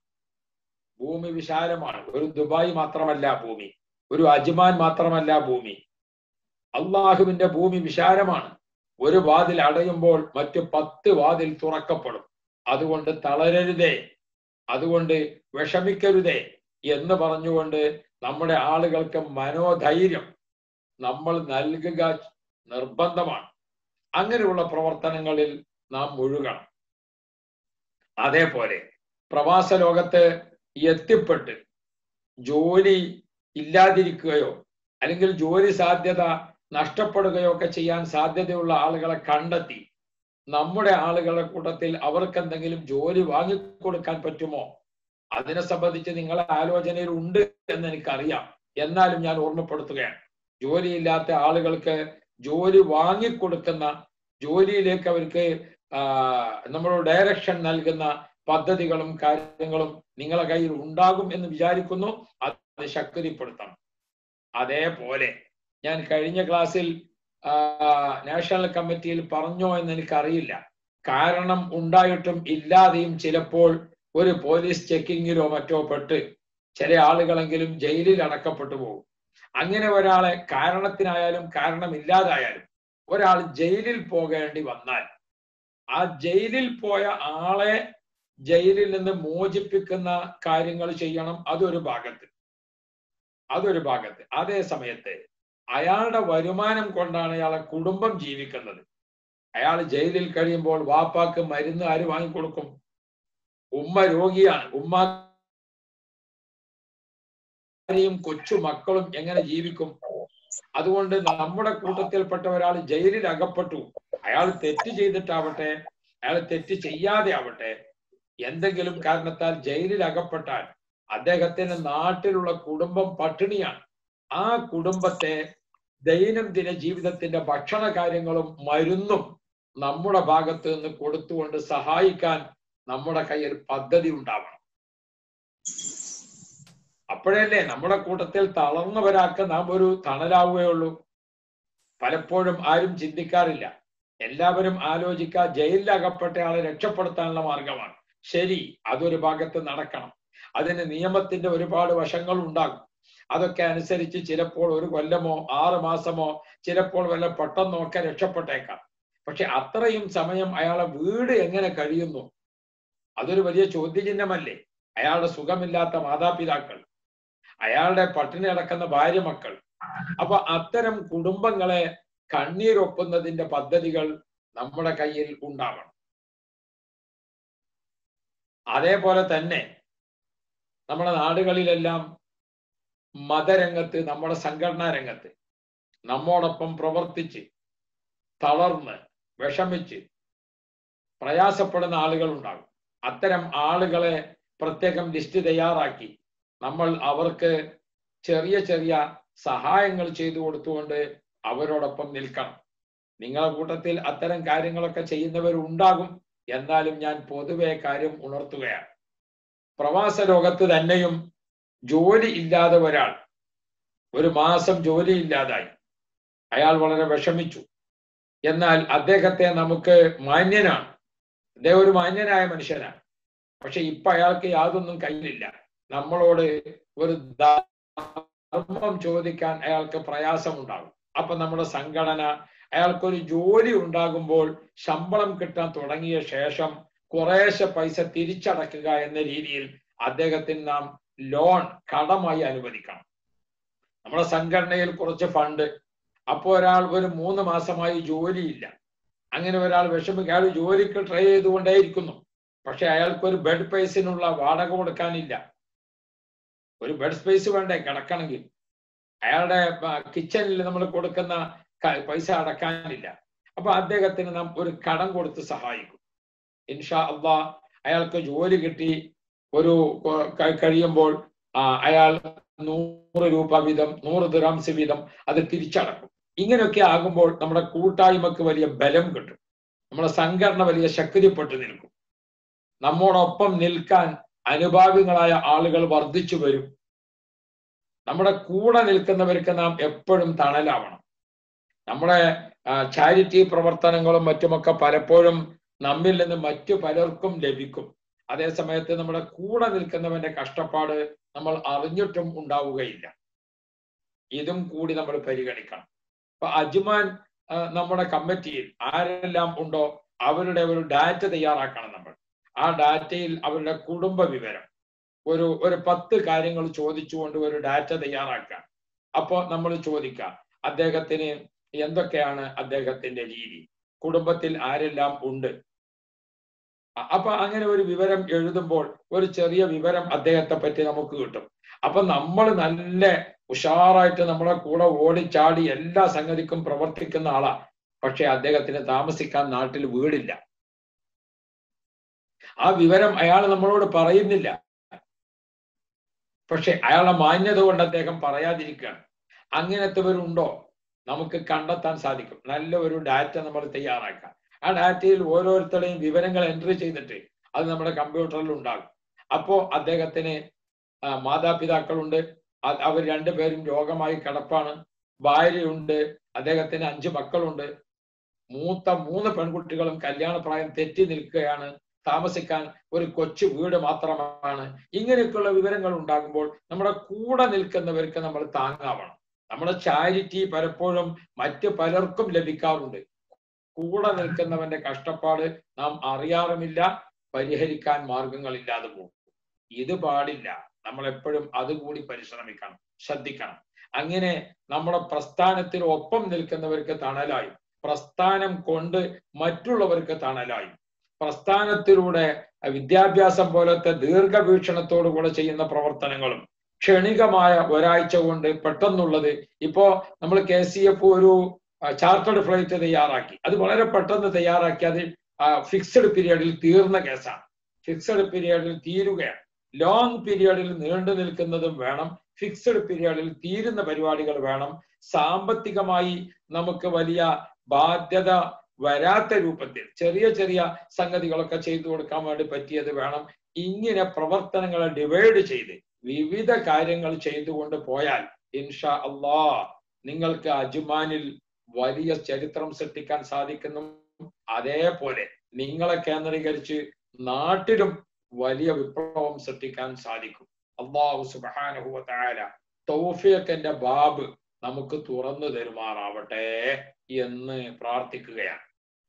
ഭൂമി വിശാലമാണ് ഒരു ദുബായ് മാത്രമല്ല ഭൂമി ഒരു അജ്മാൻ മാത്രമല്ല ഭൂമി അള്ളാഹുവിന്റെ ഭൂമി വിശാലമാണ് ഒരു വാതിൽ അടയുമ്പോൾ മറ്റു പത്ത് വാതിൽ തുറക്കപ്പെടും അതുകൊണ്ട് തളരരുതേ അതുകൊണ്ട് വിഷമിക്കരുതേ എന്ന് പറഞ്ഞുകൊണ്ട് നമ്മുടെ ആളുകൾക്ക് മനോധൈര്യം നമ്മൾ നൽകുക നിർബന്ധമാണ് അങ്ങനെയുള്ള പ്രവർത്തനങ്ങളിൽ നാം മുഴുകണം അതേപോലെ പ്രവാസ ലോകത്ത് എത്തിപ്പെട്ട് ജോലി ഇല്ലാതിരിക്കുകയോ അല്ലെങ്കിൽ ജോലി സാധ്യത നഷ്ടപ്പെടുകയോ ഒക്കെ ചെയ്യാൻ സാധ്യതയുള്ള ആളുകളെ കണ്ടെത്തി നമ്മുടെ ആളുകളുടെ കൂട്ടത്തിൽ അവർക്ക് എന്തെങ്കിലും ജോലി വാങ്ങിക്കൊടുക്കാൻ പറ്റുമോ അതിനെ സംബന്ധിച്ച് നിങ്ങളെ ആലോചനയിൽ ഉണ്ട് എന്ന് എനിക്കറിയാം എന്നാലും ഞാൻ ഓർമ്മപ്പെടുത്തുകയാണ് ജോലിയില്ലാത്ത ആളുകൾക്ക് ജോലി വാങ്ങിക്കൊടുക്കുന്ന ജോലിയിലേക്ക് അവർക്ക് ആ, നമ്മൾ ഡയറക്ഷൻ നൽകുന്ന പദ്ധതികളും കാര്യങ്ങളും നിങ്ങളെ കയ്യിൽ ഉണ്ടാകും എന്ന് വിചാരിക്കുന്നു അത് ശക്തിപ്പെടുത്തണം അതേപോലെ ഞാൻ കഴിഞ്ഞ ക്ലാസ്സിൽ ആ, നാഷണൽ കമ്മിറ്റിയിൽ പറഞ്ഞോ എന്ന് എനിക്കറിയില്ല കാരണം ഉണ്ടായിട്ടും ഇല്ലാതെയും ചിലപ്പോൾ ഒരു പോലീസ് ചെക്കിങ്ങിലോ മറ്റോ പെട്ട് ചില ആളുകളെങ്കിലും ജയിലിൽ അടക്കപ്പെട്ടു പോകും അങ്ങനെ ഒരാളെ കാരണത്തിനായാലും കാരണമില്ലാതായാലും ഒരാൾ ജയിലിൽ പോകേണ്ടി വന്നാൽ ആ ജയിലിൽ പോയ ആളെ ജയിലിൽ നിന്ന് മോചിപ്പിക്കുന്ന കാര്യങ്ങൾ ചെയ്യണം അതൊരു ഭാഗത്ത് അതൊരു ഭാഗത്ത് അതേ സമയത്ത് അയാളുടെ വരുമാനം കൊണ്ടാണ് അയാളെ കുടുംബം ജീവിക്കുന്നത് അയാൾ ജയിലിൽ കഴിയുമ്പോൾ വാപ്പാക്ക് മരുന്ന് ആര് വാങ്ങിക്കൊടുക്കും ഉമ്മ രോഗിയാണ് ഉമ്മ ഭാര്യയും കൊച്ചു മക്കളും എങ്ങനെ ജീവിക്കും അതുകൊണ്ട് നമ്മുടെ കൂട്ടത്തിൽപ്പെട്ട ഒരാൾ ജയിലിൽ അകപ്പെട്ടു അയാൾ തെറ്റ് ചെയ്തിട്ടാവട്ടെ അയാൾ തെറ്റ് ചെയ്യാതെ ആവട്ടെ എന്തെങ്കിലും കാരണത്താൽ ജയിലിൽ അകപ്പെട്ടാൽ അദ്ദേഹത്തിന്റെ നാട്ടിലുള്ള കുടുംബം പട്ടിണിയാണ് ആ കുടുംബത്തെ ദൈനംദിന ജീവിതത്തിന്റെ ഭക്ഷണ കാര്യങ്ങളും മരുന്നും നമ്മുടെ ഭാഗത്ത് നിന്ന് കൊടുത്തുകൊണ്ട് സഹായിക്കാൻ നമ്മുടെ കയ്യിൽ പദ്ധതി ഉണ്ടാവണം അപ്പോഴല്ലേ നമ്മുടെ കൂട്ടത്തിൽ തളർന്നവരാക്ക് നാം ഒരു തണലാവുകയുള്ളൂ പലപ്പോഴും ആരും ചിന്തിക്കാറില്ല എല്ലാവരും ആലോചിക്കുക ജയിലിൽ അകപ്പെട്ട ആളെ രക്ഷപ്പെടുത്താനുള്ള മാർഗമാണ് ശരി അതൊരു ഭാഗത്ത് നടക്കണം അതിന് നിയമത്തിന്റെ ഒരുപാട് വശങ്ങൾ ഉണ്ടാകും അതൊക്കെ അനുസരിച്ച് ചിലപ്പോൾ ഒരു കൊല്ലമോ ആറ് മാസമോ ചിലപ്പോൾ വല്ല പെട്ടെന്നോ ഒക്കെ രക്ഷപ്പെട്ടേക്കാം പക്ഷെ അത്രയും സമയം അയാളെ വീട് എങ്ങനെ കഴിയുന്നു അതൊരു വലിയ ചോദ്യചിഹ്നമല്ലേ അയാളുടെ സുഖമില്ലാത്ത മാതാപിതാക്കൾ അയാളുടെ പട്ടിണി അടക്കുന്ന ഭാര്യ മക്കൾ അപ്പൊ അത്തരം കുടുംബങ്ങളെ കണ്ണീരൊപ്പുന്നതിന്റെ പദ്ധതികൾ നമ്മുടെ കയ്യിൽ ഉണ്ടാവണം അതേപോലെ തന്നെ നമ്മുടെ നാടുകളിലെല്ലാം മതരംഗത്ത് നമ്മുടെ സംഘടനാ രംഗത്ത് നമ്മോടൊപ്പം പ്രവർത്തിച്ച് തളർന്ന് വിഷമിച്ച് പ്രയാസപ്പെടുന്ന ആളുകൾ ഉണ്ടാകും അത്തരം ആളുകളെ പ്രത്യേകം ലിസ്റ്റ് തയ്യാറാക്കി നമ്മൾ അവർക്ക് ചെറിയ ചെറിയ സഹായങ്ങൾ ചെയ്തു കൊടുത്തുകൊണ്ട് അവരോടൊപ്പം നിൽക്കണം നിങ്ങളുടെ കൂട്ടത്തിൽ അത്തരം കാര്യങ്ങളൊക്കെ ചെയ്യുന്നവരുണ്ടാകും എന്നാലും ഞാൻ പൊതുവെ കാര്യം ഉണർത്തുകയാണ് പ്രവാസ ലോകത്ത് തന്നെയും ജോലി ഇല്ലാതെ ഒരാൾ ഒരു മാസം ജോലി ഇല്ലാതായി അയാൾ വളരെ വിഷമിച്ചു എന്നാൽ അദ്ദേഹത്തെ നമുക്ക് മാന്യനാണ് അദ്ദേഹം ഒരു മാന്യനായ മനുഷ്യനാണ് പക്ഷെ ഇപ്പൊ അയാൾക്ക് യാതൊന്നും കയ്യിലില്ല നമ്മളോട് ഒരു ധർമ്മം ചോദിക്കാൻ അയാൾക്ക് പ്രയാസമുണ്ടാകും അപ്പൊ നമ്മുടെ സംഘടന അയാൾക്കൊരു ജോലി ഉണ്ടാകുമ്പോൾ ശമ്പളം കിട്ടാൻ തുടങ്ങിയ ശേഷം കുറേശ്ശെ പൈസ തിരിച്ചടക്കുക എന്ന രീതിയിൽ അദ്ദേഹത്തിന് നാം ലോൺ കടമായി അനുവദിക്കണം നമ്മുടെ സംഘടനയിൽ കുറച്ച് ഫണ്ട് അപ്പോൾ ഒരാൾ ഒരു മൂന്ന് മാസമായി ജോലിയില്ല അങ്ങനെ ഒരാൾ വിഷമിക്കുക അയാൾ ജോലിക്ക് ട്രൈ ചെയ്തുകൊണ്ടേയിരിക്കുന്നു പക്ഷെ അയാൾക്ക് ഒരു ബെഡ് സ്പേസിനുള്ള വാടക കൊടുക്കാനില്ല ഒരു ബെഡ് സ്പേസ് വേണ്ടേ കിടക്കണമെങ്കിൽ അയാളുടെ കിച്ചണിൽ നമ്മൾ കൊടുക്കുന്ന പൈസ അടക്കാനില്ല അപ്പൊ അദ്ദേഹത്തിന് നാം ഒരു കടം കൊടുത്ത് സഹായിക്കും ഇൻഷാ അള്ളാ അയാൾക്ക് ജോലി കിട്ടി ഒരു കഴിയുമ്പോൾ അയാൾ നൂറ് രൂപ വീതം നൂറ് ദിറാംസ് വീതം അത് തിരിച്ചടക്കും ഇങ്ങനെയൊക്കെ ആകുമ്പോൾ നമ്മുടെ കൂട്ടായ്മക്ക് വലിയ ബലം കിട്ടും നമ്മുടെ സംഘടന വലിയ ശക്തിപ്പെട്ടു നിൽക്കും നമ്മോടൊപ്പം നിൽക്കാൻ അനുഭാവികളായ ആളുകൾ വർദ്ധിച്ചു വരും നമ്മുടെ കൂടെ നിൽക്കുന്നവർക്ക് നാം എപ്പോഴും തണലാവണം നമ്മുടെ ചാരിറ്റി പ്രവർത്തനങ്ങളും മറ്റുമൊക്കെ പലപ്പോഴും നമ്മിൽ നിന്ന് മറ്റു പലർക്കും ലഭിക്കും അതേ സമയത്ത് നമ്മുടെ കൂടെ നിൽക്കുന്നവന്റെ കഷ്ടപ്പാട് നമ്മൾ അറിഞ്ഞിട്ടും ഉണ്ടാവുകയില്ല ഇതും കൂടി നമ്മൾ പരിഗണിക്കണം അപ്പൊ അജ്മാൻ നമ്മുടെ കമ്മിറ്റിയിൽ ആരെല്ലാം ഉണ്ടോ അവരുടെ ഒരു ഡാറ്റ തയ്യാറാക്കണം നമ്മൾ ആ ഡാറ്റയിൽ അവരുടെ കുടുംബ വിവരം ഒരു ഒരു പത്ത് കാര്യങ്ങൾ ചോദിച്ചുകൊണ്ട് ഒരു ഡാറ്റ തയ്യാറാക്കാം അപ്പോൾ നമ്മൾ ചോദിക്കാം അദ്ദേഹത്തിന് എന്തൊക്കെയാണ് അദ്ദേഹത്തിന്റെ രീതി കുടുംബത്തിൽ ആരെല്ലാം ഉണ്ട് അപ്പൊ അങ്ങനെ ഒരു വിവരം എഴുതുമ്പോൾ ഒരു ചെറിയ വിവരം അദ്ദേഹത്തെ പറ്റി നമുക്ക് കിട്ടും അപ്പൊ നമ്മൾ നല്ല ഉഷാറായിട്ട് നമ്മളെ കൂടെ ഓടിച്ചാടി എല്ലാ സംഗതിക്കും പ്രവർത്തിക്കുന്ന ആളാ പക്ഷെ അദ്ദേഹത്തിന് താമസിക്കാൻ നാട്ടിൽ വീടില്ല ആ വിവരം അയാൾ നമ്മളോട് പറയുന്നില്ല പക്ഷെ അയാളുടെ മാന്യത കൊണ്ട് അദ്ദേഹം പറയാതിരിക്കുകയാണ് അങ്ങനത്തെവരുണ്ടോ നമുക്ക് കണ്ടെത്താൻ സാധിക്കും നല്ല ഒരു ഡാറ്റ നമ്മൾ തയ്യാറാക്കാം ആ ഡാറ്റയിൽ ഓരോരുത്തരുടെയും വിവരങ്ങൾ എൻട്രി ചെയ്തിട്ട് അത് നമ്മുടെ കമ്പ്യൂട്ടറിൽ ഉണ്ടാകും അപ്പോ അദ്ദേഹത്തിന് മാതാപിതാക്കളുണ്ട് അവർ രണ്ടുപേരും രോഗമായി കിടപ്പാണ് ഭാര്യയുണ്ട് അദ്ദേഹത്തിന് അഞ്ച് മക്കളുണ്ട് മൂത്ത മൂന്ന് പെൺകുട്ടികളും കല്യാണപ്രായം തെറ്റി നിൽക്കുകയാണ് താമസിക്കാൻ ഒരു കൊച്ചു വീട് മാത്രമാണ് ഇങ്ങനെയൊക്കെയുള്ള വിവരങ്ങൾ ഉണ്ടാകുമ്പോൾ നമ്മുടെ കൂടെ നിൽക്കുന്നവർക്ക് നമ്മൾ താങ്ങാവണം നമ്മുടെ ചാരിറ്റി പലപ്പോഴും മറ്റു പലർക്കും ലഭിക്കാറുണ്ട് കൂടെ നിൽക്കുന്നവന്റെ കഷ്ടപ്പാട് നാം അറിയാറുമില്ല പരിഹരിക്കാൻ മാർഗങ്ങളില്ലാതെ പോകും ഇത് പാടില്ല നമ്മൾ എപ്പോഴും അതുകൂടി പരിശ്രമിക്കണം ശ്രദ്ധിക്കണം അങ്ങനെ നമ്മുടെ പ്രസ്ഥാനത്തിൽ ഒപ്പം നിൽക്കുന്നവർക്ക് തണലായും പ്രസ്ഥാനം കൊണ്ട് മറ്റുള്ളവർക്ക് തണലായും പ്രസ്ഥാനത്തിലൂടെ വിദ്യാഭ്യാസം പോലത്തെ ദീർഘവീക്ഷണത്തോടു കൂടെ ചെയ്യുന്ന പ്രവർത്തനങ്ങളും ക്ഷണികമായ ഒരാഴ്ച കൊണ്ട് പെട്ടെന്നുള്ളത് ഇപ്പോ നമ്മൾ കെ സി എഫ് ഒരു ചാർട്ടേഡ് ഫ്ലൈറ്റ് തയ്യാറാക്കി അത് വളരെ പെട്ടെന്ന് തയ്യാറാക്കി അത് ഫിക്സഡ് പീരിയഡിൽ തീർന്ന കേസാണ് ഫിക്സഡ് പീരിയഡിൽ തീരുകയാണ് ലോങ് പീരിയഡിൽ നീണ്ടു നിൽക്കുന്നതും വേണം ഫിക്സഡ് പീരിയഡിൽ തീരുന്ന പരിപാടികൾ വേണം സാമ്പത്തികമായി നമുക്ക് വലിയ ബാധ്യത വരാത്ത രൂപത്തിൽ ചെറിയ ചെറിയ സംഗതികളൊക്കെ ചെയ്തു കൊടുക്കാൻ വേണ്ടി പറ്റിയത് വേണം ഇങ്ങനെ പ്രവർത്തനങ്ങളെ ഡിവൈഡ് ചെയ്ത് വിവിധ കാര്യങ്ങൾ ചെയ്തുകൊണ്ട് പോയാൽ ഇൻഷാ അള്ളാ നിങ്ങൾക്ക് അജ്മാനിൽ വലിയ ചരിത്രം സൃഷ്ടിക്കാൻ സാധിക്കുന്നു അതേപോലെ നിങ്ങളെ കേന്ദ്രീകരിച്ച് നാട്ടിലും വലിയ വിപ്ലവം സൃഷ്ടിക്കാൻ സാധിക്കും അള്ളാഹു സുബാനുഹുല തൗഫിയക്കന്റെ ബാബ് നമുക്ക് തുറന്നു തരുമാറാവട്ടെ എന്ന് പ്രാർത്ഥിക്കുകയാണ്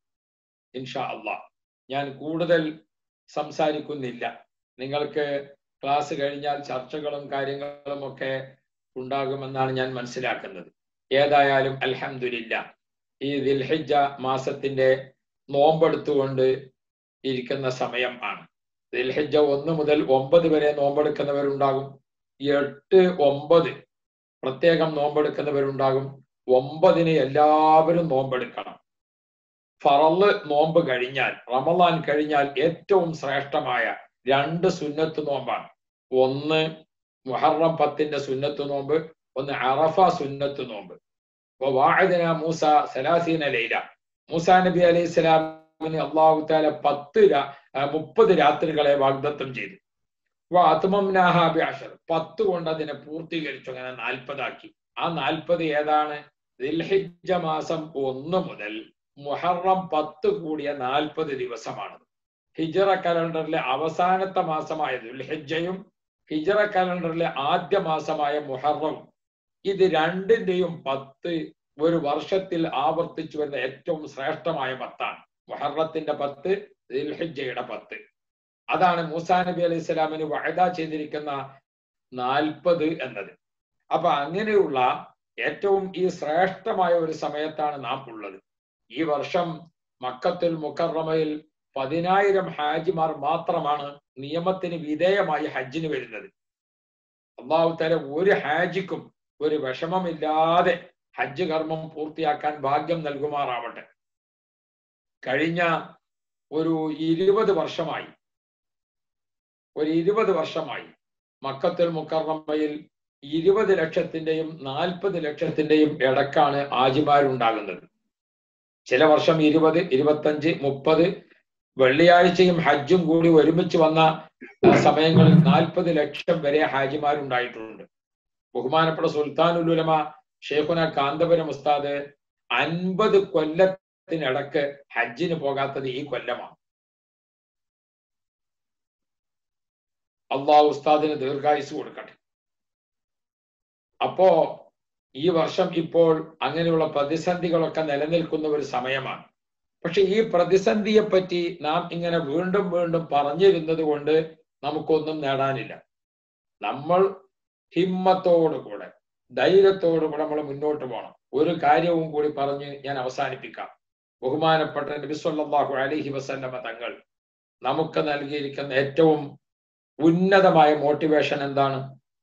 ഇൻഷാ അള്ളാഹ് ഞാൻ കൂടുതൽ സംസാരിക്കുന്നില്ല നിങ്ങൾക്ക് ക്ലാസ് കഴിഞ്ഞാൽ ചർച്ചകളും കാര്യങ്ങളും ഒക്കെ ഉണ്ടാകുമെന്നാണ് ഞാൻ മനസ്സിലാക്കുന്നത് ഏതായാലും അൽഹമില്ല ഈ ദിൽഹിജ മാസത്തിന്റെ നോമ്പെടുത്തുകൊണ്ട് ഇരിക്കുന്ന സമയം ആണ് ദിൽഹിജ ഒന്ന് മുതൽ ഒമ്പത് വരെ നോമ്പെടുക്കുന്നവരുണ്ടാകും എട്ട് ഒമ്പത് പ്രത്യേകം നോമ്പെടുക്കുന്നവരുണ്ടാകും ഒമ്പതിന് എല്ലാവരും നോമ്പെടുക്കണം ഫറല് നോമ്പ് കഴിഞ്ഞാൽ റമദാൻ കഴിഞ്ഞാൽ ഏറ്റവും ശ്രേഷ്ഠമായ രണ്ട് സുന്നത്ത് നോമ്പാണ് ഒന്ന് മുഹറം പത്തിന്റെ സുന്നത്ത് നോമ്പ് ഒന്ന് അറഫ സുന്നത്ത് നോമ്പ് വാഴദിന മൂസ സലാസീന ലൈല മൂസ നബി അലൈഹി സ്വലാമിന് അള്ളാഹു താല പത്ത് മുപ്പത് രാത്രികളെ വാഗ്ദത്തം ചെയ്തു ആത്മംനാഹാബിഅഷർ പത്ത് കൊണ്ട് അതിനെ പൂർത്തീകരിച്ചു അങ്ങനെ നാൽപ്പതാക്കി ആ നാൽപ്പത് ഏതാണ് ദിൽഹിജ മാസം ഒന്ന് മുതൽ മുഹറം പത്ത് കൂടിയ നാൽപ്പത് ദിവസമാണ് ഹിജറ കലണ്ടറിലെ അവസാനത്തെ മാസമായ ദുൽഹിജയും ഹിജറ കലണ്ടറിലെ ആദ്യ മാസമായ മുഹറവും ഇത് രണ്ടിന്റെയും പത്ത് ഒരു വർഷത്തിൽ ആവർത്തിച്ചു വരുന്ന ഏറ്റവും ശ്രേഷ്ഠമായ പത്താണ് മുഹറത്തിന്റെ പത്ത് ദിൽഹിജയുടെ പത്ത് അതാണ് മൂസാ നബി അലൈഹി സ്വലാമിന് വഴത ചെയ്തിരിക്കുന്ന നാൽപ്പത് എന്നത് അപ്പൊ അങ്ങനെയുള്ള ഏറ്റവും ഈ ശ്രേഷ്ഠമായ ഒരു സമയത്താണ് നാം ഉള്ളത് ഈ വർഷം മക്കത്തുൽ മുക്കറമയിൽ പതിനായിരം ഹാജിമാർ മാത്രമാണ് നിയമത്തിന് വിധേയമായി ഹജ്ജിന് വരുന്നത് അള്ളാഹു തല ഒരു ഹാജിക്കും ഒരു വിഷമമില്ലാതെ ഹജ്ജ് കർമ്മം പൂർത്തിയാക്കാൻ ഭാഗ്യം നൽകുമാറാവട്ടെ കഴിഞ്ഞ ഒരു ഇരുപത് വർഷമായി ഒരു ഇരുപത് വർഷമായി മക്കത്തുൽ മുക്കറമയിൽ ഇരുപത് ലക്ഷത്തിന്റെയും നാൽപ്പത് ലക്ഷത്തിന്റെയും ഇടക്കാണ് ആജിമാരുണ്ടാകുന്നത് ചില വർഷം ഇരുപത് ഇരുപത്തഞ്ച് മുപ്പത് വെള്ളിയാഴ്ചയും ഹജ്ജും കൂടി ഒരുമിച്ച് വന്ന സമയങ്ങളിൽ നാൽപ്പത് ലക്ഷം വരെ ഹാജിമാരുണ്ടായിട്ടുണ്ട് ബഹുമാനപ്പെട്ട സുൽത്താനുലുലമ ഷേഖുന കാന്തപുരം ഉസ്താദ് അൻപത് കൊല്ലത്തിനിടക്ക് ഹജ്ജിന് പോകാത്തത് ഈ കൊല്ലമാണ് അള്ളാഹു ഉസ്താദിന് ദീർഘായുസ് കൊടുക്കട്ടെ അപ്പോ ഈ വർഷം ഇപ്പോൾ അങ്ങനെയുള്ള പ്രതിസന്ധികളൊക്കെ നിലനിൽക്കുന്ന ഒരു സമയമാണ് പക്ഷെ ഈ പ്രതിസന്ധിയെ പറ്റി നാം ഇങ്ങനെ വീണ്ടും വീണ്ടും പറഞ്ഞിരുന്നത് കൊണ്ട് നമുക്കൊന്നും നേടാനില്ല നമ്മൾ ഹിമ്മത്തോടുകൂടെ ധൈര്യത്തോടുകൂടെ നമ്മൾ മുന്നോട്ട് പോകണം ഒരു കാര്യവും കൂടി പറഞ്ഞ് ഞാൻ അവസാനിപ്പിക്കാം ബഹുമാനപ്പെട്ട നബിസ്വല്ലാഹു അലഹി വസല്ലമ തങ്ങൾ നമുക്ക് നൽകിയിരിക്കുന്ന ഏറ്റവും ഉന്നതമായ മോട്ടിവേഷൻ എന്താണ്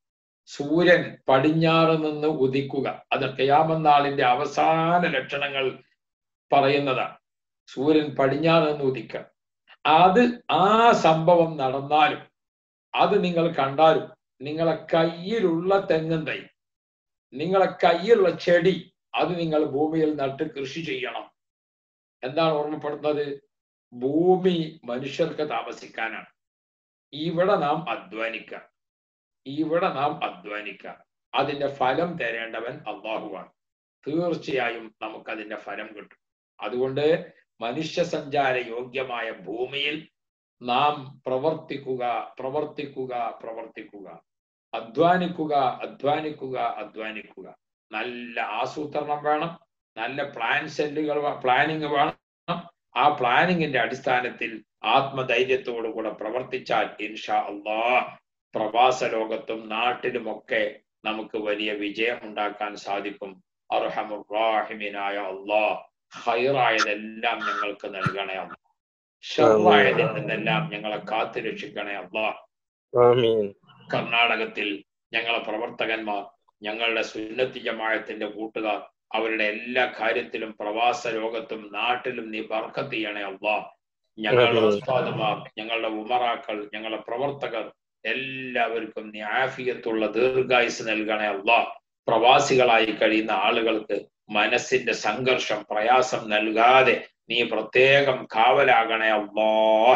സൂര്യൻ പടിഞ്ഞാറ് നിന്ന് ഉദിക്കുക അത് കയാമന്നാളിന്റെ അവസാന ലക്ഷണങ്ങൾ പറയുന്നതാണ് സൂര്യൻ പടിഞ്ഞാറ് നിന്ന് ഉദിക്കുക അത് ആ സംഭവം നടന്നാലും അത് നിങ്ങൾ കണ്ടാലും നിങ്ങളെ കയ്യിലുള്ള തെങ്ങും തൈ നിങ്ങളെ കയ്യിലുള്ള ചെടി അത് നിങ്ങൾ ഭൂമിയിൽ നട്ട് കൃഷി ചെയ്യണം എന്താണ് ഓർമ്മപ്പെടുന്നത് ഭൂമി മനുഷ്യർക്ക് താമസിക്കാനാണ് ഇവിടെ നാം അധ്വാനിക്കുക ഇവിടെ നാം അധ്വാനിക്കുക അതിന്റെ ഫലം തരേണ്ടവൻ അള്ളാഹുവാണ് തീർച്ചയായും നമുക്കതിന്റെ ഫലം കിട്ടും അതുകൊണ്ട് മനുഷ്യ സഞ്ചാര യോഗ്യമായ ഭൂമിയിൽ നാം പ്രവർത്തിക്കുക പ്രവർത്തിക്കുക പ്രവർത്തിക്കുക അധ്വാനിക്കുക അധ്വാനിക്കുക അധ്വാനിക്കുക നല്ല ആസൂത്രണം വേണം നല്ല പ്ലാൻ സെല്ലുകൾ പ്ലാനിങ് വേണം ആ പ്ലാനിങ്ങിന്റെ അടിസ്ഥാനത്തിൽ ആത്മധൈര്യത്തോടു കൂടെ പ്രവർത്തിച്ചാൽ ഇൻഷാ അള്ളാഹ് പ്രവാസ ലോകത്തും നാട്ടിലുമൊക്കെ നമുക്ക് വലിയ വിജയം ഉണ്ടാക്കാൻ സാധിക്കും അർഹമുറാഹിമിനായ അള്ളാഹ് ഹൈറായതെല്ലാം ഞങ്ങൾക്ക് നൽകണേ അല്ല ഷറായതിൽ നിന്നെല്ലാം ഞങ്ങളെ കാത്തു രക്ഷിക്കണേ അള്ളാഹ് ആമീൻ കർണാടകത്തിൽ ഞങ്ങളെ പ്രവർത്തകന്മാർ ഞങ്ങളുടെ സുന്നത്തി ജമായത്തിന്റെ കൂട്ടുകാർ അവരുടെ എല്ലാ കാര്യത്തിലും പ്രവാസ ലോകത്തും നാട്ടിലും നീ ബർക്കത്ത് ചെയ്യണേ അള്ളാ ഞങ്ങളുടെ ഉസ്താദുമാർ ഞങ്ങളുടെ ഉമറാക്കൾ ഞങ്ങളുടെ പ്രവർത്തകർ എല്ലാവർക്കും നീ ആഫിയത്തുള്ള ദീർഘായുസ് നൽകണേ അള്ളാ പ്രവാസികളായി കഴിയുന്ന ആളുകൾക്ക് മനസ്സിന്റെ സംഘർഷം പ്രയാസം നൽകാതെ നീ പ്രത്യേകം കാവലാകണേ അള്ളാ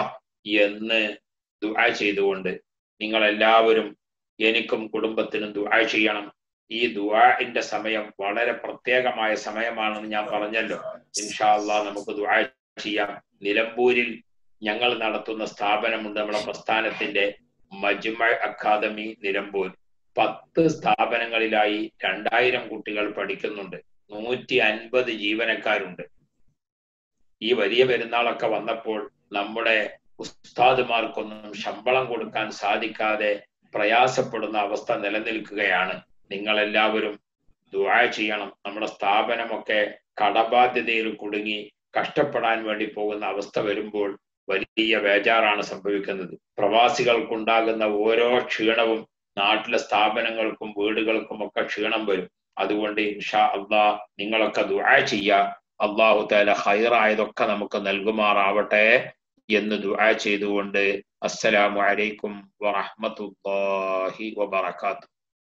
എന്ന് ദുആ ചെയ്തുകൊണ്ട് നിങ്ങൾ എല്ലാവരും എനിക്കും കുടുംബത്തിനും ദുആ ചെയ്യണം ഈ ദുആഇന്റെ സമയം വളരെ പ്രത്യേകമായ സമയമാണെന്ന് ഞാൻ പറഞ്ഞല്ലോ ഇൻഷാ അള്ളാ നമുക്ക് ദുആ ചെയ്യാം നിലമ്പൂരിൽ ഞങ്ങൾ നടത്തുന്ന സ്ഥാപനമുണ്ട് നമ്മുടെ പ്രസ്ഥാനത്തിന്റെ മജ്മ അക്കാദമി നിലമ്പൂർ പത്ത് സ്ഥാപനങ്ങളിലായി രണ്ടായിരം കുട്ടികൾ പഠിക്കുന്നുണ്ട് നൂറ്റി അൻപത് ജീവനക്കാരുണ്ട് ഈ വലിയ പെരുന്നാളൊക്കെ വന്നപ്പോൾ നമ്മുടെ ഉസ്താദുമാർക്കൊന്നും ശമ്പളം കൊടുക്കാൻ സാധിക്കാതെ പ്രയാസപ്പെടുന്ന അവസ്ഥ നിലനിൽക്കുകയാണ് നിങ്ങൾ എല്ലാവരും ദുആ ചെയ്യണം നമ്മുടെ സ്ഥാപനമൊക്കെ കടബാധ്യതയിൽ കുടുങ്ങി കഷ്ടപ്പെടാൻ വേണ്ടി പോകുന്ന അവസ്ഥ വരുമ്പോൾ വലിയ ബേജാറാണ് സംഭവിക്കുന്നത് പ്രവാസികൾക്കുണ്ടാകുന്ന ഓരോ ക്ഷീണവും നാട്ടിലെ സ്ഥാപനങ്ങൾക്കും വീടുകൾക്കും ഒക്കെ ക്ഷീണം വരും അതുകൊണ്ട് ഇൻഷാ അള്ളാ നിങ്ങളൊക്കെ ദുആ ചെയ്യുക അള്ളാഹു താല ഹൈറായതൊക്കെ നമുക്ക് നൽകുമാറാവട്ടെ എന്ന് ദുആ ചെയ്തുകൊണ്ട് അസ്സലാമു അലൈക്കും വറഹ്മത്തുള്ളാഹി വബറകാത്തു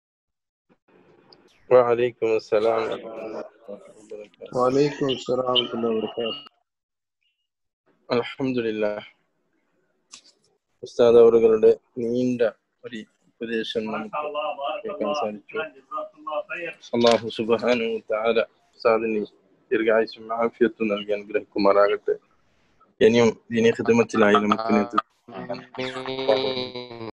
وعليكم السلام ورحمة الله وبركاته وعليكم السلام ورحمة الله وبركاته അൽഹംദുലില്ലാ ഉസ്താദ് അവറുകളുടെ നീണ്ട ഒരു ഉപദേശം നമുക്ക് കേൾക്കാൻ സാധിച്ചു അള്ളാഹു സുബ്ഹാനഹു തആല ഉസ്താദിന് ദീർഘായുസും ആഫിയത്തും നൽകി അനുഗ്രഹിക്കുമാറാകട്ടെ ഇനിയും ദീനി ഖിദ്മത്തിലായി നമുക്ക് നേതൃത്വം ആമീൻ